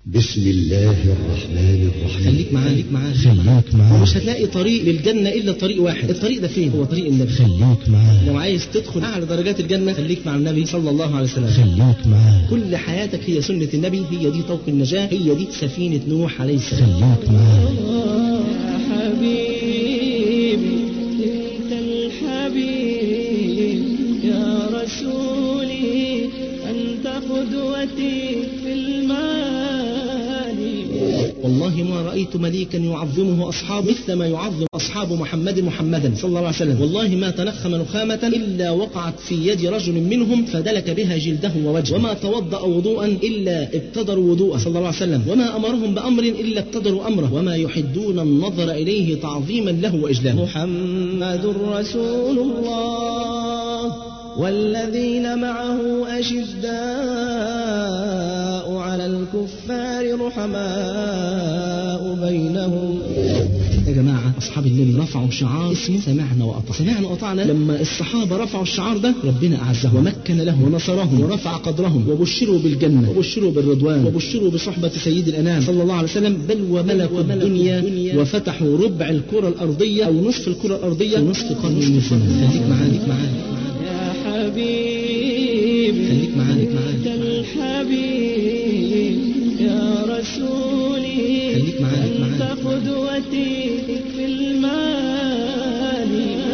بسم الله الرحمن الرحيم خليك معاه خليك معاه خليك معاه ومش هتلاقي طريق للجنة إلا طريق واحد الطريق ده فين هو طريق النبي خليك معاه لو عايز تدخل أعلى درجات الجنة خليك مع النبي صلى الله عليه وسلم خليك معاه كل حياتك هي سنة النبي هي دي طوق النجاة هي دي سفينة نوح عليه السلام خليك معاه يا حبيبي انت الحبيب يا رسولي انت قدوتي في المال والله ما رأيت مليكا يعظمه أصحابه مثل ما يعظم أصحاب محمد محمدا صلى الله عليه وسلم والله ما تنخم نخامة إلا وقعت في يد رجل منهم فدلك بها جلده ووجهه وما توضأ وضوءا إلا ابتدروا وضوءه صلى الله عليه وسلم وما أمرهم بأمر إلا ابتدروا أمره وما يحدون النظر إليه تعظيما له وإجلالا محمد رسول الله والذين معه أشداء على الكفار رحماء بينهم يا جماعة أصحاب النبي رفعوا شعار اسمه سمعنا وأطعنا سمعنا وأطعنا لما الصحابة رفعوا الشعار ده ربنا أعزهم ومكن لهم ونصرهم ورفع قدرهم وبشروا بالجنة وبشروا بالرضوان وبشروا بصحبة سيد الأنام صلى الله عليه وسلم بل وملكوا الدنيا وفتحوا ربع الكرة الأرضية أو نصف الكرة الأرضية في نصف قرن من الزمن خليك معاه خليك معاه يا حبيبي خليك معاه خليك معاه انت الحبيب يا رسولي خليك معاه، خليك انت معاه. قدوتي في المال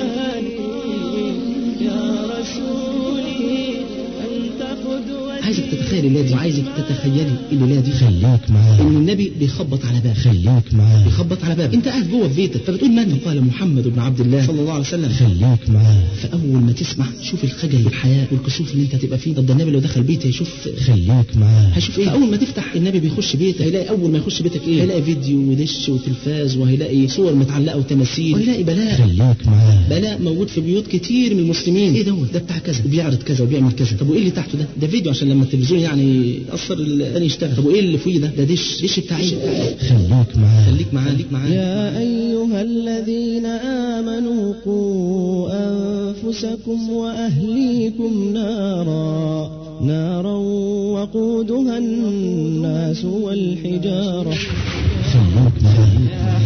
يا رسولي انت قدوتي عايزك تتخيل الليلة دي وعايزك تتخيلي الليلة دي خليك معاه إن النبي بيخبط على باب خليك معاه بيخبط على باب انت قاعد جوه في بيتك فبتقول من قال محمد بن عبد الله صلى الله عليه وسلم خليك معاه فاول ما تسمع شوف الخجل والحياء والكسوف اللي انت هتبقى فيه طب ده النبي لو دخل بيتي هيشوف خليك معاه هيشوف ايه اول ما تفتح النبي بيخش بيتك هيلاقي اول ما يخش بيتك ايه هيلاقي فيديو ودش وتلفاز وهيلاقي صور متعلقه وتماثيل وهيلاقي بلاء خليك معاه بلاء موجود في بيوت كتير من المسلمين ايه دوت ده بتاع كذا وبيعرض كذا وبيعمل كذا طب وايه اللي تحته ده ده فيديو عشان لما التلفزيون يعني يأثر الثاني يشتغل طب وايه اللي فوقيه ده ده دش دش بتاع ايه خليك معاه خليك معاه خليك معاه يا أيها الذين آمنوا قوا أنفسكم وأهليكم نارا نارا وقودها الناس والحجارة خليك معاه يا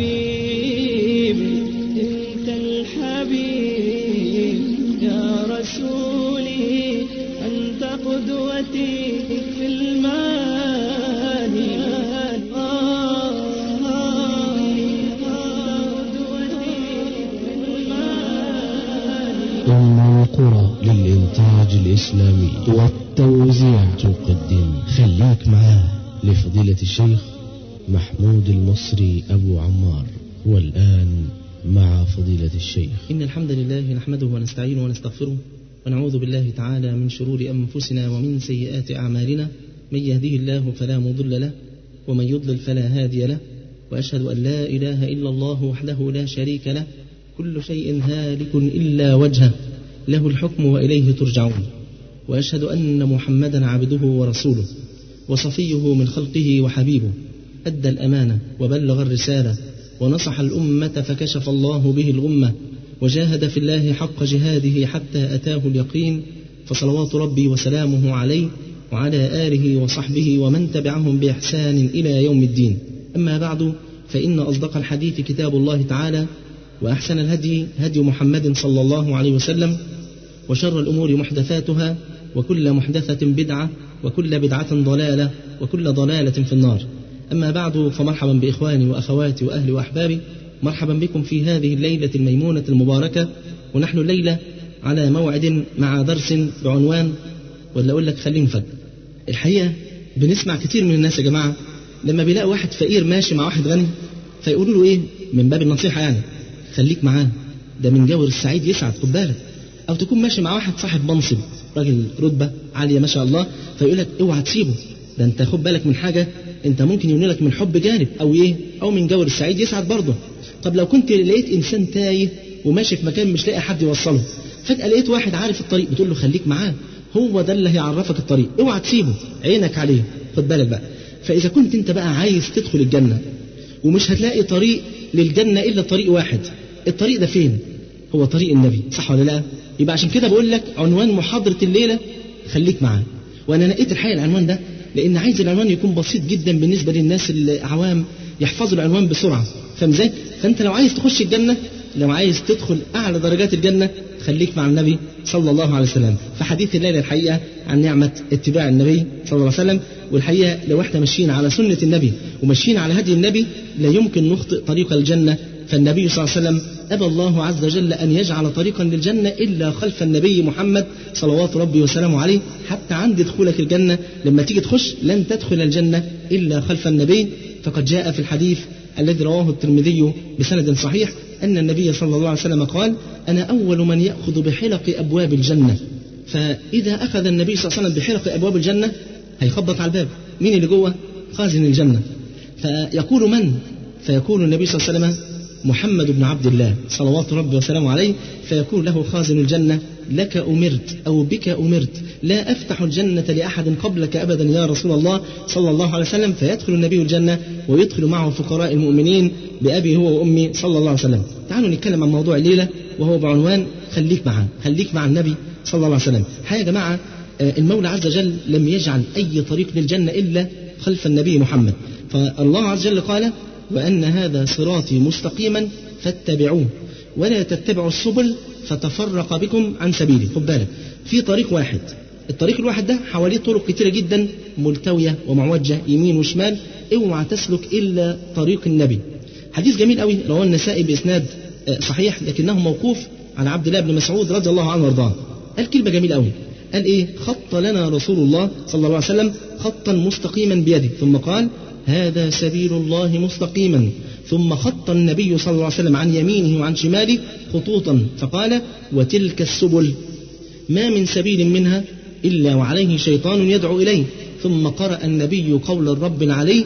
حبيبي انت الحبيب يا رسولي انت قدوتي في المال آه، آه، قدوتي في المال أم القرى للإنتاج الإسلامي والتوزيع تقدم خليك معاه لفضيلة الشيخ محمود المصري أبو عمار والآن مع فضيلة الشيخ إن الحمد لله نحمده ونستعينه ونستغفره ونعوذ بالله تعالى من شرور أنفسنا ومن سيئات أعمالنا من يهده الله فلا مضل له ومن يضلل فلا هادي له وأشهد أن لا إله إلا الله وحده لا شريك له كل شيء هالك إلا وجهه له الحكم وإليه ترجعون وأشهد أن محمدا عبده ورسوله وصفيه من خلقه وحبيبه أدى الأمانة وبلغ الرسالة ونصح الأمة فكشف الله به الغمة وجاهد في الله حق جهاده حتى أتاه اليقين فصلوات ربي وسلامه عليه وعلى آله وصحبه ومن تبعهم بإحسان إلى يوم الدين أما بعد فإن أصدق الحديث كتاب الله تعالى وأحسن الهدي هدي محمد صلى الله عليه وسلم وشر الأمور محدثاتها وكل محدثة بدعة وكل بدعة ضلالة وكل ضلالة في النار أما بعد فمرحبا بإخواني وأخواتي وأهلي وأحبابي مرحبا بكم في هذه الليلة الميمونة المباركة ونحن الليلة على موعد مع درس بعنوان ولا أقول لك خليه مفاجأة الحقيقة بنسمع كتير من الناس يا جماعة لما بيلاقي واحد فقير ماشي مع واحد غني فيقولوا له إيه من باب النصيحة يعني خليك معاه ده من جور السعيد يسعد خد بالك أو تكون ماشي مع واحد صاحب منصب راجل رتبة عالية ما شاء الله فيقول لك اوعى تسيبه ده انت خد بالك من حاجة انت ممكن يقول لك من حب جانب او ايه او من جور السعيد يسعد برضه طب لو كنت لقيت انسان تايه وماشي في مكان مش لاقي حد يوصله فجأة لقيت واحد عارف الطريق بتقول له خليك معاه هو ده اللي هيعرفك الطريق اوعى تسيبه عينك عليه خد بالك بقى فإذا كنت انت بقى عايز تدخل الجنة ومش هتلاقي طريق للجنة إلا طريق واحد الطريق ده فين هو طريق النبي صح ولا لا يبقى عشان كده بقول لك عنوان محاضرة الليلة خليك معاه وانا نقيت الحقيقة العنوان ده لان عايز العنوان يكون بسيط جدا بالنسبه للناس العوام يحفظوا العنوان بسرعه فاهم ازاي فانت لو عايز تخش الجنه لو عايز تدخل اعلى درجات الجنه خليك مع النبي صلى الله عليه وسلم فحديث الليله الحقيقه عن نعمه اتباع النبي صلى الله عليه وسلم والحقيقه لو احنا ماشيين على سنه النبي وماشيين على هدي النبي لا يمكن نخطئ طريق الجنه فالنبي صلى الله عليه وسلم أبى الله عز وجل أن يجعل طريقا للجنة إلا خلف النبي محمد صلوات ربي وسلامه عليه حتى عند دخولك الجنة لما تيجي تخش لن تدخل الجنة إلا خلف النبي فقد جاء في الحديث الذي رواه الترمذي بسند صحيح أن النبي صلى الله عليه وسلم قال أنا أول من يأخذ بحلق أبواب الجنة فإذا أخذ النبي صلى الله عليه وسلم بحلق أبواب الجنة هيخبط على الباب مين اللي جوه خازن الجنة فيقول من فيقول النبي صلى الله عليه وسلم محمد بن عبد الله صلوات ربي وسلامه عليه فيقول له خازن الجنة لك أمرت أو بك أمرت لا أفتح الجنة لأحد قبلك أبدا يا رسول الله صلى الله عليه وسلم فيدخل النبي الجنة ويدخل معه فقراء المؤمنين بأبي هو وأمي صلى الله عليه وسلم تعالوا نتكلم عن موضوع الليلة وهو بعنوان خليك معه خليك مع النبي صلى الله عليه وسلم حاجة يا جماعة المولى عز وجل لم يجعل أي طريق للجنة إلا خلف النبي محمد فالله عز وجل قال وأن هذا صراطي مستقيما فاتبعوه ولا تتبعوا السبل فتفرق بكم عن سبيله خد بالك في طريق واحد الطريق الواحد ده حواليه طرق كتيرة جدا ملتوية ومعوجة يمين وشمال اوعى تسلك إلا طريق النبي حديث جميل قوي رواه النسائي بإسناد صحيح لكنه موقوف على عبد الله بن مسعود رضي الله عنه وارضاه قال كلمة جميلة قوي قال إيه خط لنا رسول الله صلى الله عليه وسلم خطا مستقيما بيده ثم قال هذا سبيل الله مستقيما ثم خط النبي صلى الله عليه وسلم عن يمينه وعن شماله خطوطا فقال وتلك السبل ما من سبيل منها إلا وعليه شيطان يدعو إليه ثم قرأ النبي قول الرب عليه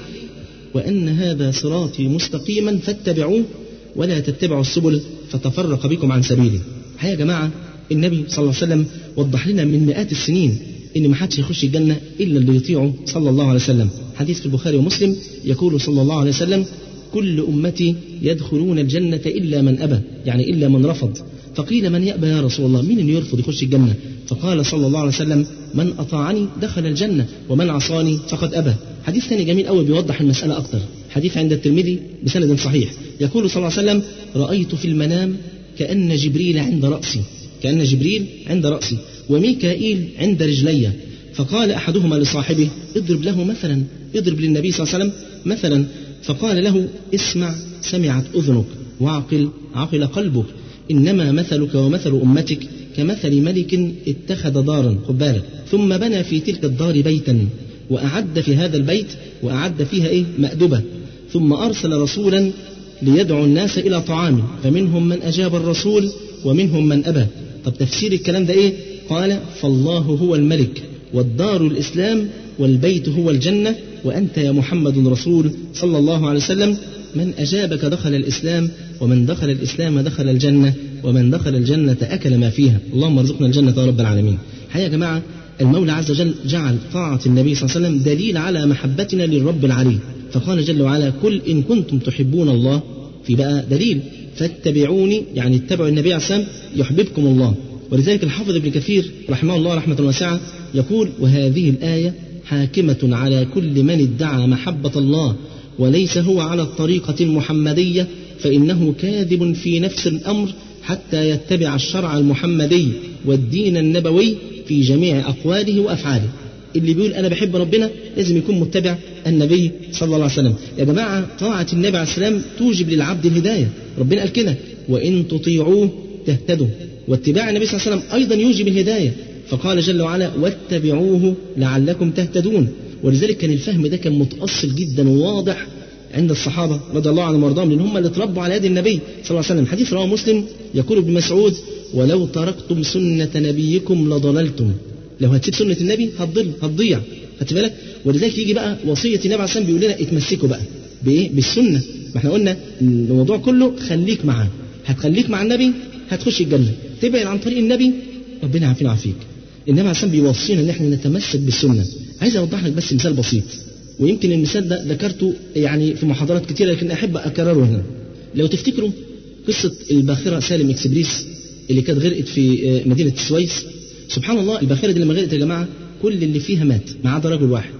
وأن هذا صراطي مستقيما فاتبعوه ولا تتبعوا السبل فتفرق بكم عن سبيله يا جماعة النبي صلى الله عليه وسلم وضح لنا من مئات السنين ان ما حدش يخش الجنه الا اللي يطيعه صلى الله عليه وسلم حديث في البخاري ومسلم يقول صلى الله عليه وسلم كل امتي يدخلون الجنه الا من ابى يعني الا من رفض فقيل من يأبى يا رسول الله مين اللي يرفض يخش الجنة فقال صلى الله عليه وسلم من أطاعني دخل الجنة ومن عصاني فقد أبى حديث ثاني جميل قوي بيوضح المسألة أكثر حديث عند الترمذي بسند صحيح يقول صلى الله عليه وسلم رأيت في المنام كأن جبريل عند رأسي كأن جبريل عند رأسي وميكائيل عند رجلي فقال أحدهما لصاحبه اضرب له مثلا اضرب للنبي صلى الله عليه وسلم مثلا فقال له اسمع سمعت أذنك وعقل عقل قلبك إنما مثلك ومثل أمتك كمثل ملك اتخذ دارا خد بالك ثم بنى في تلك الدار بيتا وأعد في هذا البيت وأعد فيها إيه مأدبة ثم أرسل رسولا ليدعو الناس إلى طعام فمنهم من أجاب الرسول ومنهم من أبى طب تفسير الكلام ده إيه قال فالله هو الملك والدار الإسلام والبيت هو الجنة وأنت يا محمد رسول صلى الله عليه وسلم من أجابك دخل الإسلام ومن دخل الإسلام دخل الجنة ومن دخل الجنة أكل ما فيها اللهم ارزقنا الجنة يا رب العالمين حقيقة يا جماعة المولى عز وجل جعل طاعة النبي صلى الله عليه وسلم دليل على محبتنا للرب العلي فقال جل وعلا قل إن كنتم تحبون الله في بقى دليل فاتبعوني يعني اتبعوا النبي عليه السلام يحببكم الله ولذلك الحافظ ابن كثير رحمه الله رحمة واسعة يقول وهذه الآية حاكمة على كل من ادعى محبة الله وليس هو على الطريقة المحمدية فإنه كاذب في نفس الأمر حتى يتبع الشرع المحمدي والدين النبوي في جميع أقواله وأفعاله اللي بيقول أنا بحب ربنا لازم يكون متبع النبي صلى الله عليه وسلم يا جماعة طاعة النبي عليه السلام توجب للعبد الهداية ربنا قال كده وإن تطيعوه تهتدوا واتباع النبي صلى الله عليه وسلم أيضا يوجب الهداية فقال جل وعلا واتبعوه لعلكم تهتدون ولذلك كان الفهم ده كان متأصل جدا وواضح عند الصحابة رضي الله عنهم وارضاهم لأن هم اللي اتربوا على يد النبي صلى الله عليه وسلم حديث رواه مسلم يقول ابن مسعود ولو تركتم سنة نبيكم لضللتم لو هتسيب سنة النبي هتضل هتضيع خدت بالك ولذلك يجي بقى وصية النبي عليه السلام بيقول لنا اتمسكوا بقى بإيه بالسنة ما احنا قلنا الموضوع كله خليك معاه هتخليك مع النبي هتخش الجنة تبعد عن طريق النبي ربنا يعافينا ويعافيك النبي عليه السلام بيوصينا ان احنا نتمسك بالسنة عايز اوضح لك بس مثال بسيط ويمكن المثال ده ذكرته يعني في محاضرات كتيرة لكن أحب أكرره هنا لو تفتكروا قصة الباخرة سالم إكسبريس اللي كانت غرقت في مدينة السويس سبحان الله الباخرة دي لما غرقت يا جماعة كل اللي فيها مات ما عدا رجل واحد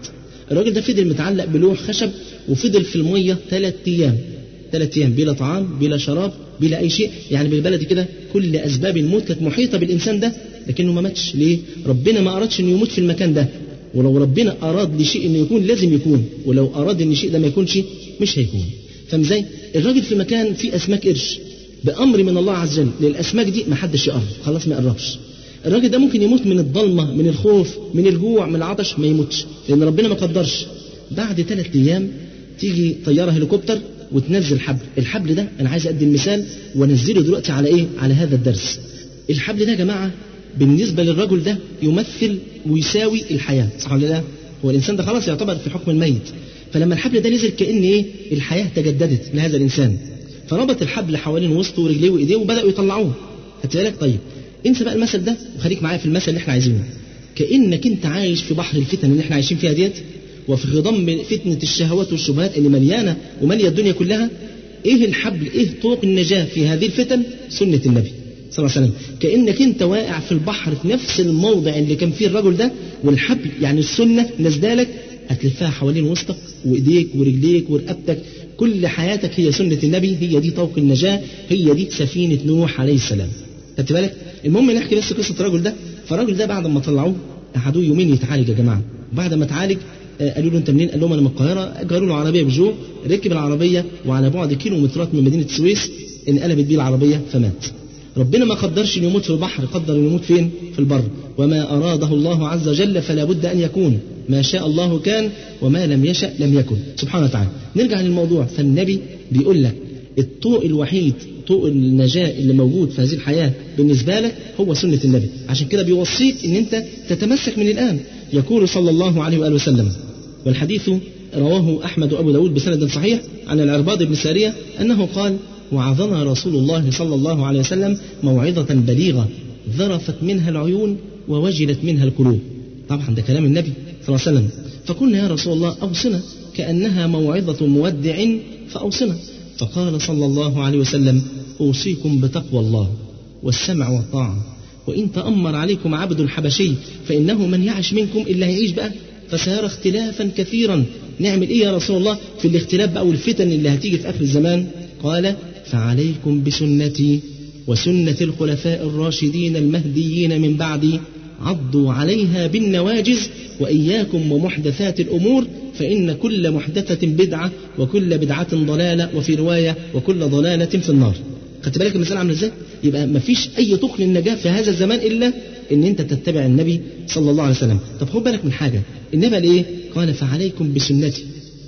الراجل ده فضل متعلق بلوح خشب وفضل في الميه ثلاث ايام ثلاث ايام بلا طعام بلا شراب بلا اي شيء يعني بالبلدي كده كل اسباب الموت كانت محيطه بالانسان ده لكنه ما ماتش ليه ربنا ما ارادش انه يموت في المكان ده ولو ربنا اراد لشيء انه يكون لازم يكون ولو اراد ان الشيء ده ما يكونش مش هيكون فاهم ازاي الراجل في مكان فيه اسماك قرش بامر من الله عز وجل للاسماك دي ما حدش يقرب خلاص ما يقربش الراجل ده ممكن يموت من الضلمه من الخوف من الجوع من العطش ما يموتش لان ربنا ما قدرش بعد ثلاث ايام تيجي طياره هليكوبتر وتنزل حبل الحبل ده انا عايز ادي المثال وانزله دلوقتي على ايه على هذا الدرس الحبل ده يا جماعه بالنسبه للرجل ده يمثل ويساوي الحياه صح ولا لا هو الانسان ده خلاص يعتبر في حكم الميت فلما الحبل ده نزل كان ايه الحياه تجددت لهذا الانسان فربط الحبل حوالين وسطه ورجليه وايديه وبداوا يطلعوه خدت بالك طيب انسى بقى المثل ده وخليك معايا في المثل اللي احنا عايزينه كانك انت عايش في بحر الفتن اللي احنا عايشين فيها ديت وفي خضم فتنه الشهوات والشبهات اللي مليانه وماليه الدنيا كلها ايه الحبل ايه طرق النجاه في هذه الفتن سنه النبي صلى الله عليه وسلم كانك انت واقع في البحر في نفس الموضع اللي كان فيه الرجل ده والحبل يعني السنه نازله هتلفها حوالين وسطك وايديك ورجليك ورقبتك كل حياتك هي سنه النبي هي دي طوق النجاه هي دي سفينه نوح عليه السلام خدت بالك المهم نحكي بس قصه الرجل ده فالراجل ده بعد ما طلعوه قعدوه يومين يتعالج يا جماعه بعد ما اتعالج قالوا له انت منين؟ قال لهم انا من القاهره، جاروا له عربيه بجو، ركب العربيه وعلى بعد كيلومترات من مدينه السويس انقلبت بيه العربيه فمات. ربنا ما قدرش انه يموت في البحر، قدر انه يموت فين؟ في البر، وما اراده الله عز وجل فلا بد ان يكون، ما شاء الله كان وما لم يشأ لم يكن، سبحانه وتعالى. نرجع للموضوع، فالنبي بيقول لك الطوق الوحيد طوق النجاة اللي موجود في هذه الحياة بالنسبة لك هو سنة النبي عشان كده بيوصيك ان انت تتمسك من الآن يقول صلى الله عليه وآله وسلم والحديث رواه أحمد وأبو داود بسند صحيح عن العرباض بن سارية أنه قال وعظنا رسول الله صلى الله عليه وسلم موعظة بليغة ذرفت منها العيون ووجلت منها القلوب طبعا ده كلام النبي صلى الله عليه وسلم فقلنا يا رسول الله أوصنا كأنها موعظة مودع فأوصنا فقال صلى الله عليه وسلم أوصيكم بتقوى الله والسمع والطاعة وإن تأمر عليكم عبد حبشي فإنه من يعش منكم إلا هيعيش بقى فسيرى اختلافا كثيرا نعمل إيه يا رسول الله في الاختلاف بقى والفتن اللي هتيجي في آخر الزمان قال فعليكم بسنتي وسنة الخلفاء الراشدين المهديين من بعدي عضوا عليها بالنواجز وإياكم ومحدثات الأمور فإن كل محدثة بدعة وكل بدعة ضلالة وفي رواية وكل ضلالة في النار خدت بالك المسألة عاملة ازاي؟ يبقى ما فيش أي طرق للنجاة في هذا الزمان إلا إن أنت تتبع النبي صلى الله عليه وسلم. طب خد بالك من حاجة، النبي قال إيه؟ قال فعليكم بسنتي.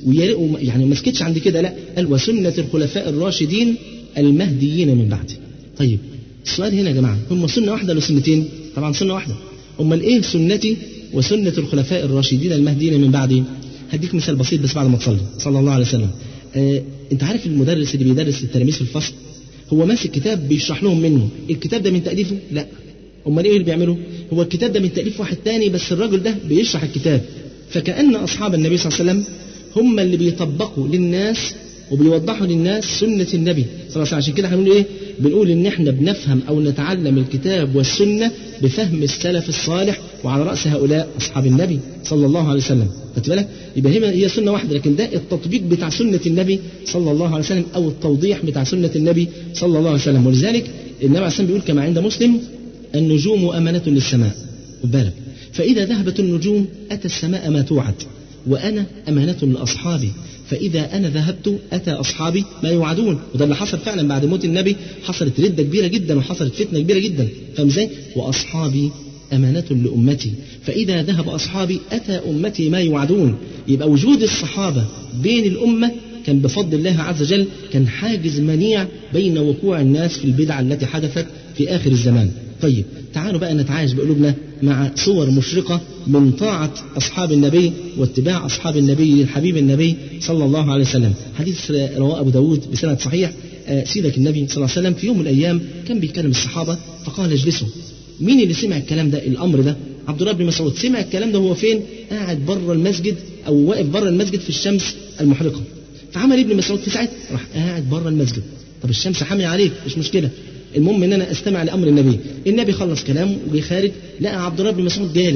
يعني ما سكتش عند كده لا، قال وسنة الخلفاء الراشدين المهديين من بعدي. طيب السؤال هنا يا جماعة هم سنة واحدة ولا سنتين؟ طبعا سنة واحدة. أمال إيه سنتي وسنة الخلفاء الراشدين المهديين من بعدي؟ هديك مثال بسيط بس بعد ما تصلي صلى الله عليه وسلم. آه أنت عارف المدرس اللي بيدرس التلاميذ في الفصل هو ماسك كتاب بيشرح لهم منه الكتاب ده من تأليفه لا امال ايه اللي بيعمله هو الكتاب ده من تأليف واحد تاني بس الراجل ده بيشرح الكتاب فكأن أصحاب النبي صلى الله عليه وسلم هم اللي بيطبقوا للناس وبيوضحوا للناس سنة النبي صلى الله عليه وسلم عشان كده هنقول ايه بنقول ان احنا بنفهم او نتعلم الكتاب والسنة بفهم السلف الصالح وعلى رأس هؤلاء أصحاب النبي صلى الله عليه وسلم خدت بالك يبقى هي هي سنة واحدة لكن ده التطبيق بتاع سنة النبي صلى الله عليه وسلم أو التوضيح بتاع سنة النبي صلى الله عليه وسلم ولذلك النبي عليه السلام بيقول كما عند مسلم النجوم أمانة للسماء خد بالك فإذا ذهبت النجوم أتى السماء ما توعد وأنا أمانة لأصحابي فإذا أنا ذهبت أتى أصحابي ما يوعدون وده اللي حصل فعلا بعد موت النبي حصلت ردة كبيرة جدا وحصلت فتنة كبيرة جدا فاهم ازاي؟ وأصحابي أمانة لأمتي فإذا ذهب أصحابي أتى أمتي ما يوعدون يبقى وجود الصحابة بين الأمة كان بفضل الله عز وجل كان حاجز منيع بين وقوع الناس في البدع التي حدثت في آخر الزمان طيب تعالوا بقى نتعايش بقلوبنا مع صور مشرقة من طاعة أصحاب النبي واتباع أصحاب النبي الحبيب النبي صلى الله عليه وسلم حديث رواه أبو داود بسند صحيح سيدك النبي صلى الله عليه وسلم في يوم من الأيام كان بيتكلم الصحابة فقال اجلسوا مين اللي سمع الكلام ده الأمر ده عبد الله بن مسعود سمع الكلام ده هو فين قاعد بره المسجد أو واقف بره المسجد في الشمس المحرقة فعمل ابن مسعود في ساعتها راح قاعد بره المسجد طب الشمس حامية عليك مش مشكلة المهم ان انا استمع لامر النبي النبي خلص كلامه وجه خارج لقى عبد الله بن مسعود جالس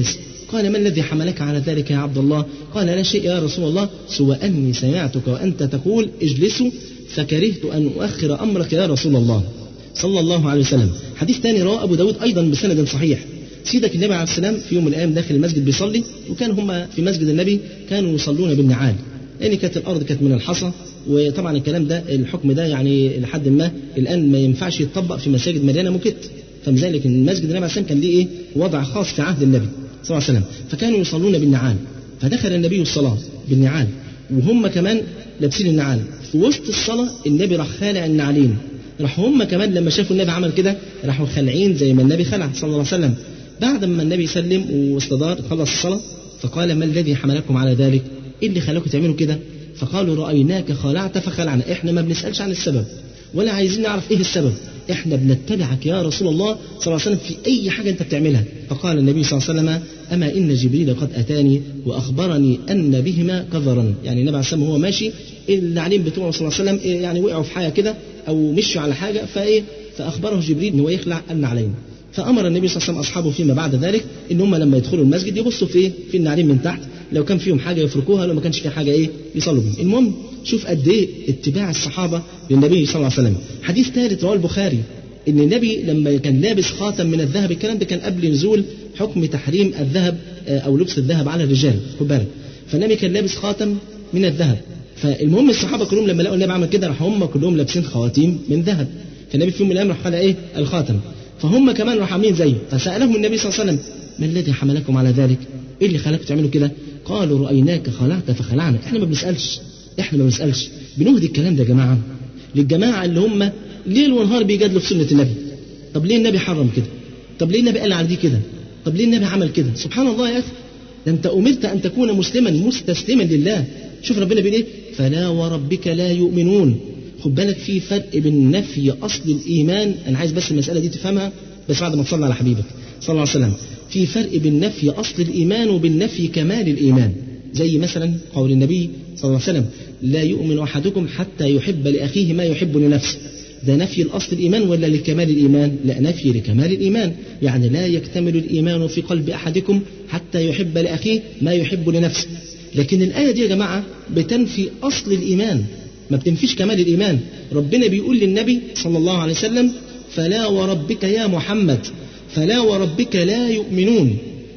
قال ما الذي حملك على ذلك يا عبد الله قال لا شيء يا رسول الله سوى أني سمعتك وأنت تقول اجلسوا فكرهت أن أؤخر أمرك يا رسول الله صلى الله عليه وسلم حديث ثاني رواه أبو داود أيضا بسند صحيح سيدك النبي عليه السلام في يوم من الأيام داخل المسجد بيصلي وكان هم في مسجد النبي كانوا يصلون بالنعال لأن كانت الأرض كانت من الحصى وطبعا الكلام ده الحكم ده يعني لحد ما الآن ما ينفعش يتطبق في مساجد مليانة موكيت فلذلك المسجد النبي عليه السلام كان ليه إيه وضع خاص في عهد النبي صلى الله عليه وسلم فكانوا يصلون بالنعال فدخل النبي الصلاة بالنعال وهم كمان لابسين النعال في وسط الصلاة النبي راح خالع النعلين راح هم كمان لما شافوا النبي عمل كده راحوا خالعين زي ما النبي خلع صلى الله عليه وسلم بعد ما النبي سلم واستدار خلص الصلاة فقال ما الذي حملكم على ذلك ايه اللي خلاكم تعملوا كده فقالوا رأيناك خلعت فخلعنا احنا ما بنسألش عن السبب ولا عايزين نعرف ايه السبب احنا بنتبعك يا رسول الله صلى الله عليه وسلم في اي حاجة انت بتعملها فقال النبي صلى الله عليه وسلم اما ان جبريل قد اتاني واخبرني ان بهما قذرا يعني النبي عليه الصلاه والسلام هو ماشي النعلين بتوعه صلى الله عليه وسلم إيه يعني وقعوا في حاجه كده او مشوا على حاجه فايه فاخبره جبريل ان هو يخلع النعلين فامر النبي صلى الله عليه وسلم اصحابه فيما بعد ذلك ان هم لما يدخلوا المسجد يبصوا في ايه في النعلين من تحت لو كان فيهم حاجه يفركوها لو ما كانش في حاجه ايه يصلوا بيها المهم شوف قد ايه اتباع الصحابه للنبي صلى الله عليه وسلم حديث ثالث رواه البخاري ان النبي لما كان لابس خاتم من الذهب الكلام ده كان قبل نزول حكم تحريم الذهب او لبس الذهب على الرجال خد بالك فالنبي كان لابس خاتم من الذهب فالمهم الصحابه كلهم لما لقوا النبي عمل كده راح هم كلهم لابسين خواتيم من ذهب فالنبي في يوم من الايام راح قال ايه الخاتم فهم كمان راحوا عاملين زيه فسالهم النبي صلى الله عليه وسلم ما الذي حملكم على ذلك؟ ايه اللي خلاكم تعملوا كده؟ قالوا رايناك خلعت فخلعنا احنا ما بنسالش احنا ما بنسالش بنهدي الكلام ده يا جماعه للجماعه اللي هم ليل ونهار بيجادلوا في سنه النبي طب ليه النبي حرم كده؟ طب ليه النبي قال على دي كده؟ طب ليه النبي عمل كده؟ سبحان الله يا اخي ده انت امرت ان تكون مسلما مستسلما لله شوف ربنا بيقول ايه؟ فلا وربك لا يؤمنون خد بالك في فرق بين نفي اصل الايمان انا عايز بس المساله دي تفهمها بس بعد ما تصلي على حبيبك صلى الله عليه وسلم في فرق بين نفي اصل الايمان وبين نفي كمال الايمان زي مثلا قول النبي صلى الله عليه وسلم لا يؤمن احدكم حتى يحب لاخيه ما يحب لنفسه ده نفي الاصل الايمان ولا لكمال الايمان لا نفي لكمال الايمان يعني لا يكتمل الايمان في قلب احدكم حتى يحب لاخيه ما يحب لنفسه لكن الايه دي يا جماعه بتنفي اصل الايمان ما بتنفيش كمال الإيمان ربنا بيقول للنبي صلى الله عليه وسلم فلا وربك يا محمد فلا وربك لا يؤمنون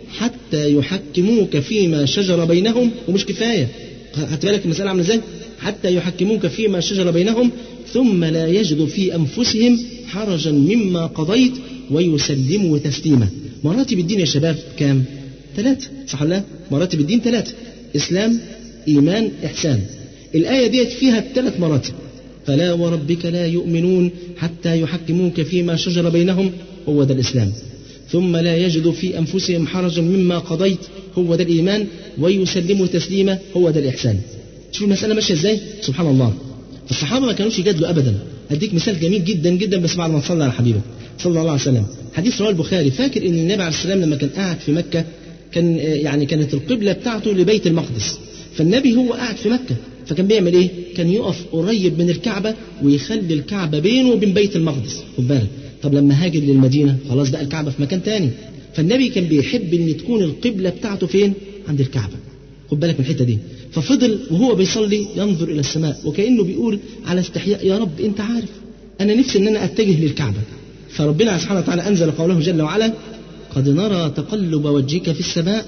حتى يحكموك فيما شجر بينهم ومش كفاية خدت بالك المسألة عاملة ازاي حتى يحكموك فيما شجر بينهم ثم لا يجدوا في أنفسهم حرجا مما قضيت ويسلموا تسليما مراتب الدين يا شباب كام ثلاثة صح ولا مراتب الدين ثلاثة إسلام إيمان إحسان الآية ديت فيها ثلاث مراتب فلا وربك لا يؤمنون حتى يحكموك فيما شجر بينهم هو ده الإسلام ثم لا يجدوا في أنفسهم حرجا مما قضيت هو ده الإيمان ويسلموا تسليما هو ده الإحسان شوف المسألة ماشية إزاي سبحان الله الصحابة ما كانوش يجادلوا أبدا هديك مثال جميل جدا جدا بس بعد ما تصلي على حبيبك صلى الله عليه وسلم حديث رواه البخاري فاكر ان النبي عليه السلام لما كان قاعد في مكة كان يعني كانت القبلة بتاعته لبيت المقدس فالنبي هو قاعد في مكة فكان بيعمل ايه؟ كان يقف قريب من الكعبة ويخلي الكعبة بينه وبين بيت المقدس خد بالك طب لما هاجر للمدينة خلاص بقى الكعبة في مكان تاني فالنبي كان بيحب ان تكون القبلة بتاعته فين؟ عند الكعبة خد بالك من الحتة دي ففضل وهو بيصلي ينظر إلى السماء وكأنه بيقول على استحياء يا رب أنت عارف أنا نفسي أن أنا أتجه للكعبة فربنا سبحانه وتعالى أنزل قوله جل وعلا قد نرى تقلب وجهك في السماء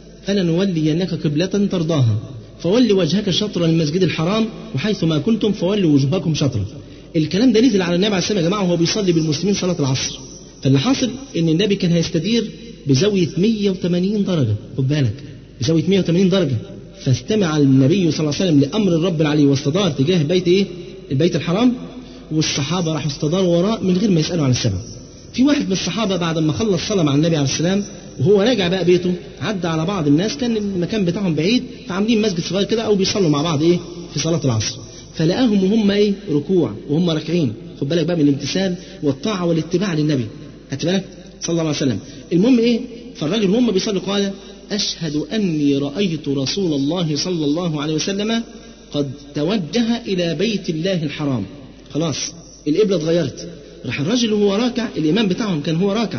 فلنولينك قبلة ترضاها فول وجهك شطر المسجد الحرام وحيث ما كنتم فولوا وجوهكم شطرا الكلام ده نزل على النبي عليه السلام يا جماعة وهو بيصلي بالمسلمين صلاة العصر فاللي حاصل ان النبي كان هيستدير بزاوية 180 درجة خد بالك بزاوية 180 درجة فاستمع النبي صلى الله عليه وسلم لأمر الرب العلي واستدار تجاه بيت إيه؟ البيت الحرام والصحابة راحوا استداروا وراء من غير ما يسألوا عن السبب. في واحد من الصحابة بعد ما خلص صلاة مع النبي عليه السلام وهو راجع بقى بيته عدى على بعض الناس كان المكان بتاعهم بعيد فعاملين مسجد صغير كده أو بيصلوا مع بعض إيه؟ في صلاة العصر. فلقاهم وهم إيه؟ ركوع وهم راكعين. خد بالك بقى من الامتثال والطاعة والاتباع للنبي. خدت بالك؟ صلى الله عليه وسلم. المهم إيه؟ فالراجل وهم بيصلوا قال أشهد أني رأيت رسول الله صلى الله عليه وسلم قد توجه إلى بيت الله الحرام خلاص القبلة اتغيرت راح الراجل وهو راكع الإمام بتاعهم كان هو راكع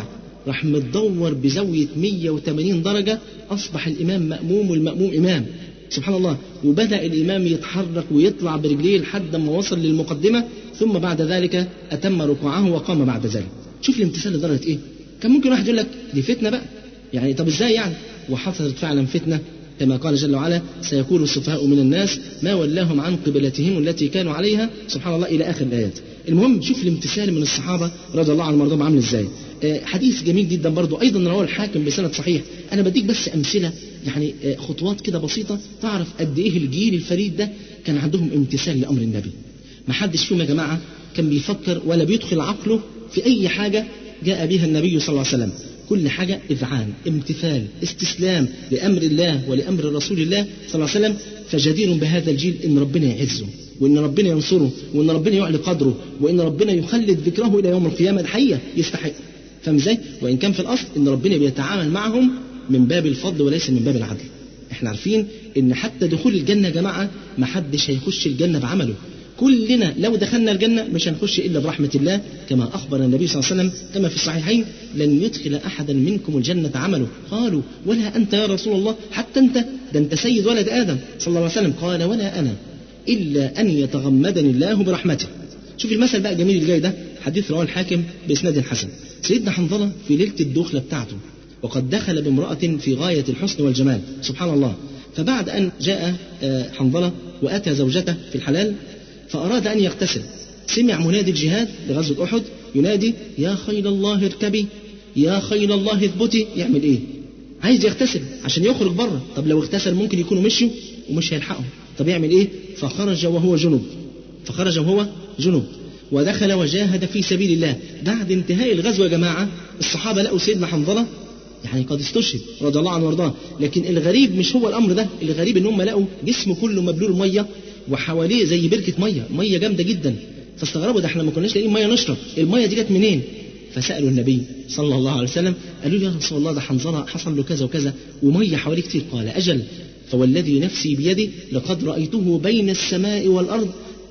راح متدور بزاوية 180 درجة أصبح الإمام مأموم والمأموم إمام سبحان الله وبدأ الإمام يتحرك ويطلع برجليه لحد ما وصل للمقدمة ثم بعد ذلك أتم ركوعه وقام بعد ذلك شوف الامتثال لدرجة إيه كان ممكن واحد يقول لك دي فتنة بقى يعني طب إزاي يعني وحصلت فعلا فتنة كما قال جل وعلا سيقول السفهاء من الناس ما ولاهم عن قبلتهم التي كانوا عليها سبحان الله إلى آخر الآيات المهم شوف الامتثال من الصحابة رضي الله عنهم وارضاهم عامل ازاي آه، حديث جميل جدا برضو ايضا رواه الحاكم بسند صحيح انا بديك بس امثله يعني آه، خطوات كده بسيطه تعرف قد ايه الجيل الفريد ده كان عندهم امتثال لامر النبي ما حدش فيهم يا جماعه كان بيفكر ولا بيدخل عقله في اي حاجه جاء بها النبي صلى الله عليه وسلم كل حاجة إذعان امتثال استسلام لأمر الله ولأمر رسول الله صلى الله عليه وسلم فجدير بهذا الجيل إن ربنا يعزه وإن ربنا ينصره وإن ربنا يعلي قدره وإن ربنا يخلد ذكره إلى يوم القيامة ده حقيقة يستحق فاهم ازاي؟ وإن كان في الأصل إن ربنا بيتعامل معهم من باب الفضل وليس من باب العدل احنا عارفين ان حتى دخول الجنة يا جماعة ما حدش هيخش الجنة بعمله كلنا لو دخلنا الجنة مش هنخش إلا برحمة الله كما أخبر النبي صلى الله عليه وسلم كما في الصحيحين لن يدخل أحدا منكم الجنة عمله قالوا ولا أنت يا رسول الله حتى أنت ده أنت سيد ولد آدم صلى الله عليه وسلم قال ولا أنا إلا أن يتغمدني الله برحمته شوف المثل بقى الجميل اللي جاي ده حديث رواه الحاكم بإسناد حسن سيدنا حنظلة في ليلة الدخلة بتاعته وقد دخل بامرأة في غاية الحسن والجمال سبحان الله فبعد أن جاء آه، حنظلة وأتى زوجته في الحلال فأراد أن يغتسل سمع منادي الجهاد لغزوة أحد ينادي يا خيل الله اركبي يا خيل الله اثبتي يعمل إيه عايز يغتسل عشان يخرج بره طب لو اغتسل ممكن يكونوا مشوا ومش هيلحقوا طب يعمل ايه فخرج وهو جنوب فخرج وهو جنوب ودخل وجاهد في سبيل الله بعد انتهاء الغزو يا جماعة الصحابة لقوا سيدنا حنظلة يعني قد استشهد رضي الله عنه وارضاه لكن الغريب مش هو الامر ده الغريب ان هم لقوا جسمه كله مبلول ميه وحواليه زي بركه ميه ميه جامده جدا فاستغربوا ده احنا ما كناش لاقيين ميه نشرب الميه دي جت منين فسالوا النبي صلى الله عليه وسلم قالوا له يا رسول الله ده حنظله حصل له كذا وكذا وميه حواليه كتير قال اجل فوالذي نفسي بيده لقد رايته بين السماء والارض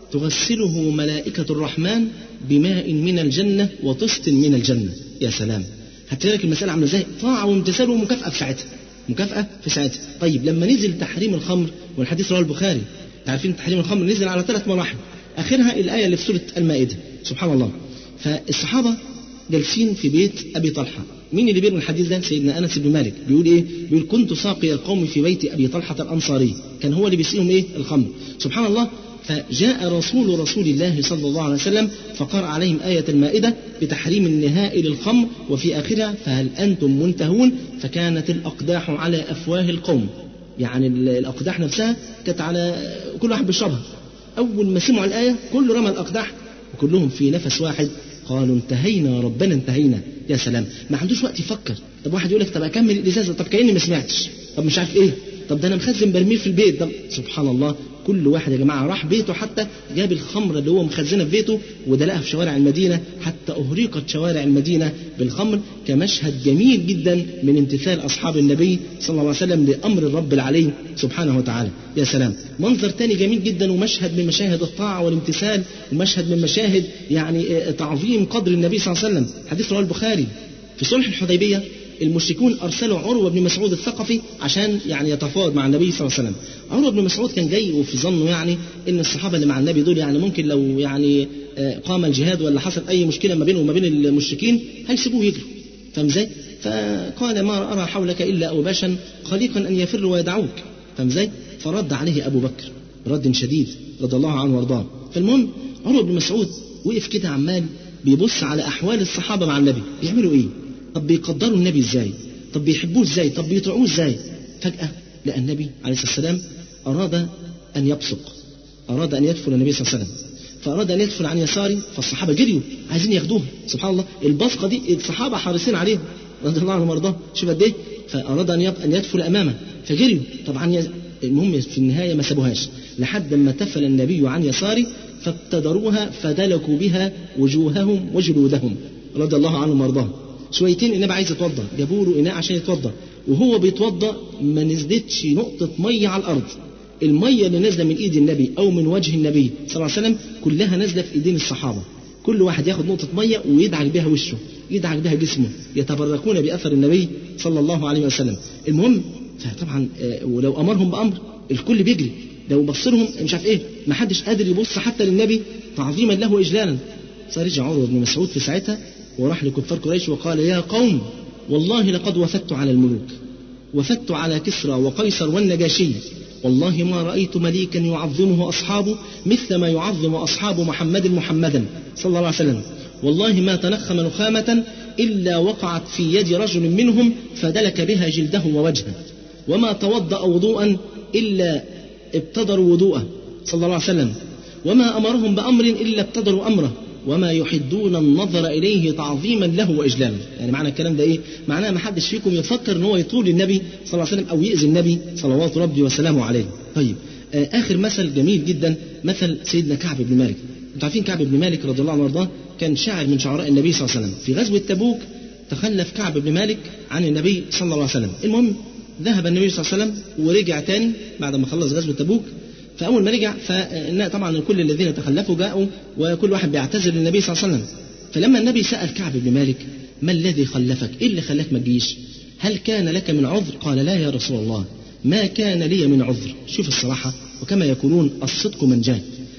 تغسله ملائكه الرحمن بماء من الجنه وطست من الجنه يا سلام هتلاقي لك المسألة عاملة ازاي؟ طاعة وامتثال ومكافأة في ساعتها. مكافأة في ساعتها. طيب لما نزل تحريم الخمر والحديث رواه البخاري عارفين تحريم الخمر نزل على ثلاث مراحل. آخرها الآية اللي في سورة المائدة. سبحان الله. فالصحابة جالسين في بيت أبي طلحة. مين اللي بيروي الحديث ده؟ سيدنا أنس بن مالك. بيقول إيه؟ بيقول كنت ساقي القوم في بيت أبي طلحة الأنصاري. كان هو اللي بيسقيهم إيه؟ الخمر. سبحان الله فجاء رسول رسول الله صلى الله عليه وسلم فقرأ عليهم آية المائدة بتحريم النهاء للخمر وفي آخرها فهل أنتم منتهون فكانت الأقداح على أفواه القوم يعني الأقداح نفسها كانت على كل واحد بيشربها أول ما سمعوا الآية كله رمى الأقداح وكلهم في نفس واحد قالوا انتهينا ربنا انتهينا يا سلام ما عندوش وقت يفكر طب واحد يقول لك طب اكمل الازازه طب كاني ما سمعتش طب مش عارف ايه طب ده انا مخزن برميل في البيت طب سبحان الله كل واحد يا جماعه راح بيته حتى جاب الخمره اللي هو مخزنها في بيته ودلقها في شوارع المدينه حتى اهريقت شوارع المدينه بالخمر كمشهد جميل جدا من امتثال اصحاب النبي صلى الله عليه وسلم لامر الرب العلي سبحانه وتعالى يا سلام منظر تاني جميل جدا ومشهد من مشاهد الطاعه والامتثال ومشهد من مشاهد يعني تعظيم قدر النبي صلى الله عليه وسلم حديث رواه البخاري في صلح الحديبيه المشركون ارسلوا عروه بن مسعود الثقفي عشان يعني يتفاوض مع النبي صلى الله عليه وسلم. عروه بن مسعود كان جاي وفي ظنه يعني ان الصحابه اللي مع النبي دول يعني ممكن لو يعني قام الجهاد ولا حصل اي مشكله ما بينه وما بين المشركين هيسيبوه يجروا. فاهم ازاي؟ فقال ما ارى حولك الا اوباشا خليقا ان يفر ويدعوك. فاهم ازاي؟ فرد عليه ابو بكر رد شديد رضي الله عنه وارضاه. فالمهم عروه بن مسعود وقف كده عمال بيبص على احوال الصحابه مع النبي بيعملوا ايه؟ طب بيقدروا النبي ازاي طب بيحبوه ازاي طب بيطيعوه ازاي فجأة لقى النبي عليه الصلاة والسلام أراد أن يبصق أراد أن يدفن النبي صلى الله عليه وسلم فأراد أن يدفن عن يساره فالصحابة جريوا عايزين ياخدوها سبحان الله البصقة دي الصحابة حارسين عليها رضي الله عنهم وارضاه شوف قد ايه فأراد أن أن يدفن أمامه فجريوا طبعا المهم في النهاية ما سابوهاش لحد ما تفل النبي عن يساره فابتدروها فدلكوا بها وجوههم وجلودهم رضي الله عنهم وارضاهم شويتين النبي عايز يتوضا جابوا له اناء عشان يتوضا وهو بيتوضا ما نزلتش نقطه ميه على الارض الميه اللي نازله من ايد النبي او من وجه النبي صلى الله عليه وسلم كلها نازله في ايدين الصحابه كل واحد ياخد نقطه ميه ويدعك بها وشه يدعك بها جسمه يتبركون بأثر النبي صلى الله عليه وسلم المهم فطبعا آه، ولو أمرهم بأمر الكل بيجري لو بصرهم مش عارف ايه ما حدش قادر يبص حتى للنبي تعظيما له واجلالا فرجع عروه بن مسعود في ساعتها وراح لكفار قريش وقال يا قوم والله لقد وفدت على الملوك وفدت على كسرى وقيصر والنجاشي والله ما رأيت مليكا يعظمه أصحابه مثل ما يعظم أصحاب محمد محمدا صلى الله عليه وسلم والله ما تنخم نخامة إلا وقعت في يد رجل منهم فدلك بها جلده ووجهه وما توضأ وضوءا إلا ابتدروا وضوءه صلى الله عليه وسلم وما أمرهم بأمر إلا ابتدروا أمره وما يحدون النظر إليه تعظيما له وإجلالا يعني معنى الكلام ده إيه معناه ما حدش فيكم يفكر إن هو يطول النبي صلى الله عليه وسلم أو يؤذي النبي صلوات ربي وسلامه عليه طيب آه آخر مثل جميل جدا مثل سيدنا كعب بن مالك انتوا عارفين كعب بن مالك رضي الله عنه وارضاه كان شاعر من شعراء النبي صلى الله عليه وسلم في غزوة تبوك تخلف كعب بن مالك عن النبي صلى الله عليه وسلم المهم ذهب النبي صلى الله عليه وسلم ورجع تاني بعد ما خلص غزوة تبوك فأول ما رجع فطبعا كل الذين تخلفوا جاءوا وكل واحد بيعتذر للنبي صلى الله عليه وسلم فلما النبي سأل كعب بن مالك ما الذي خلفك؟ إيه اللي خلاك ما تجيش؟ هل كان لك من عذر؟ قال لا يا رسول الله ما كان لي من عذر شوف الصراحة وكما يقولون الصدق من جاء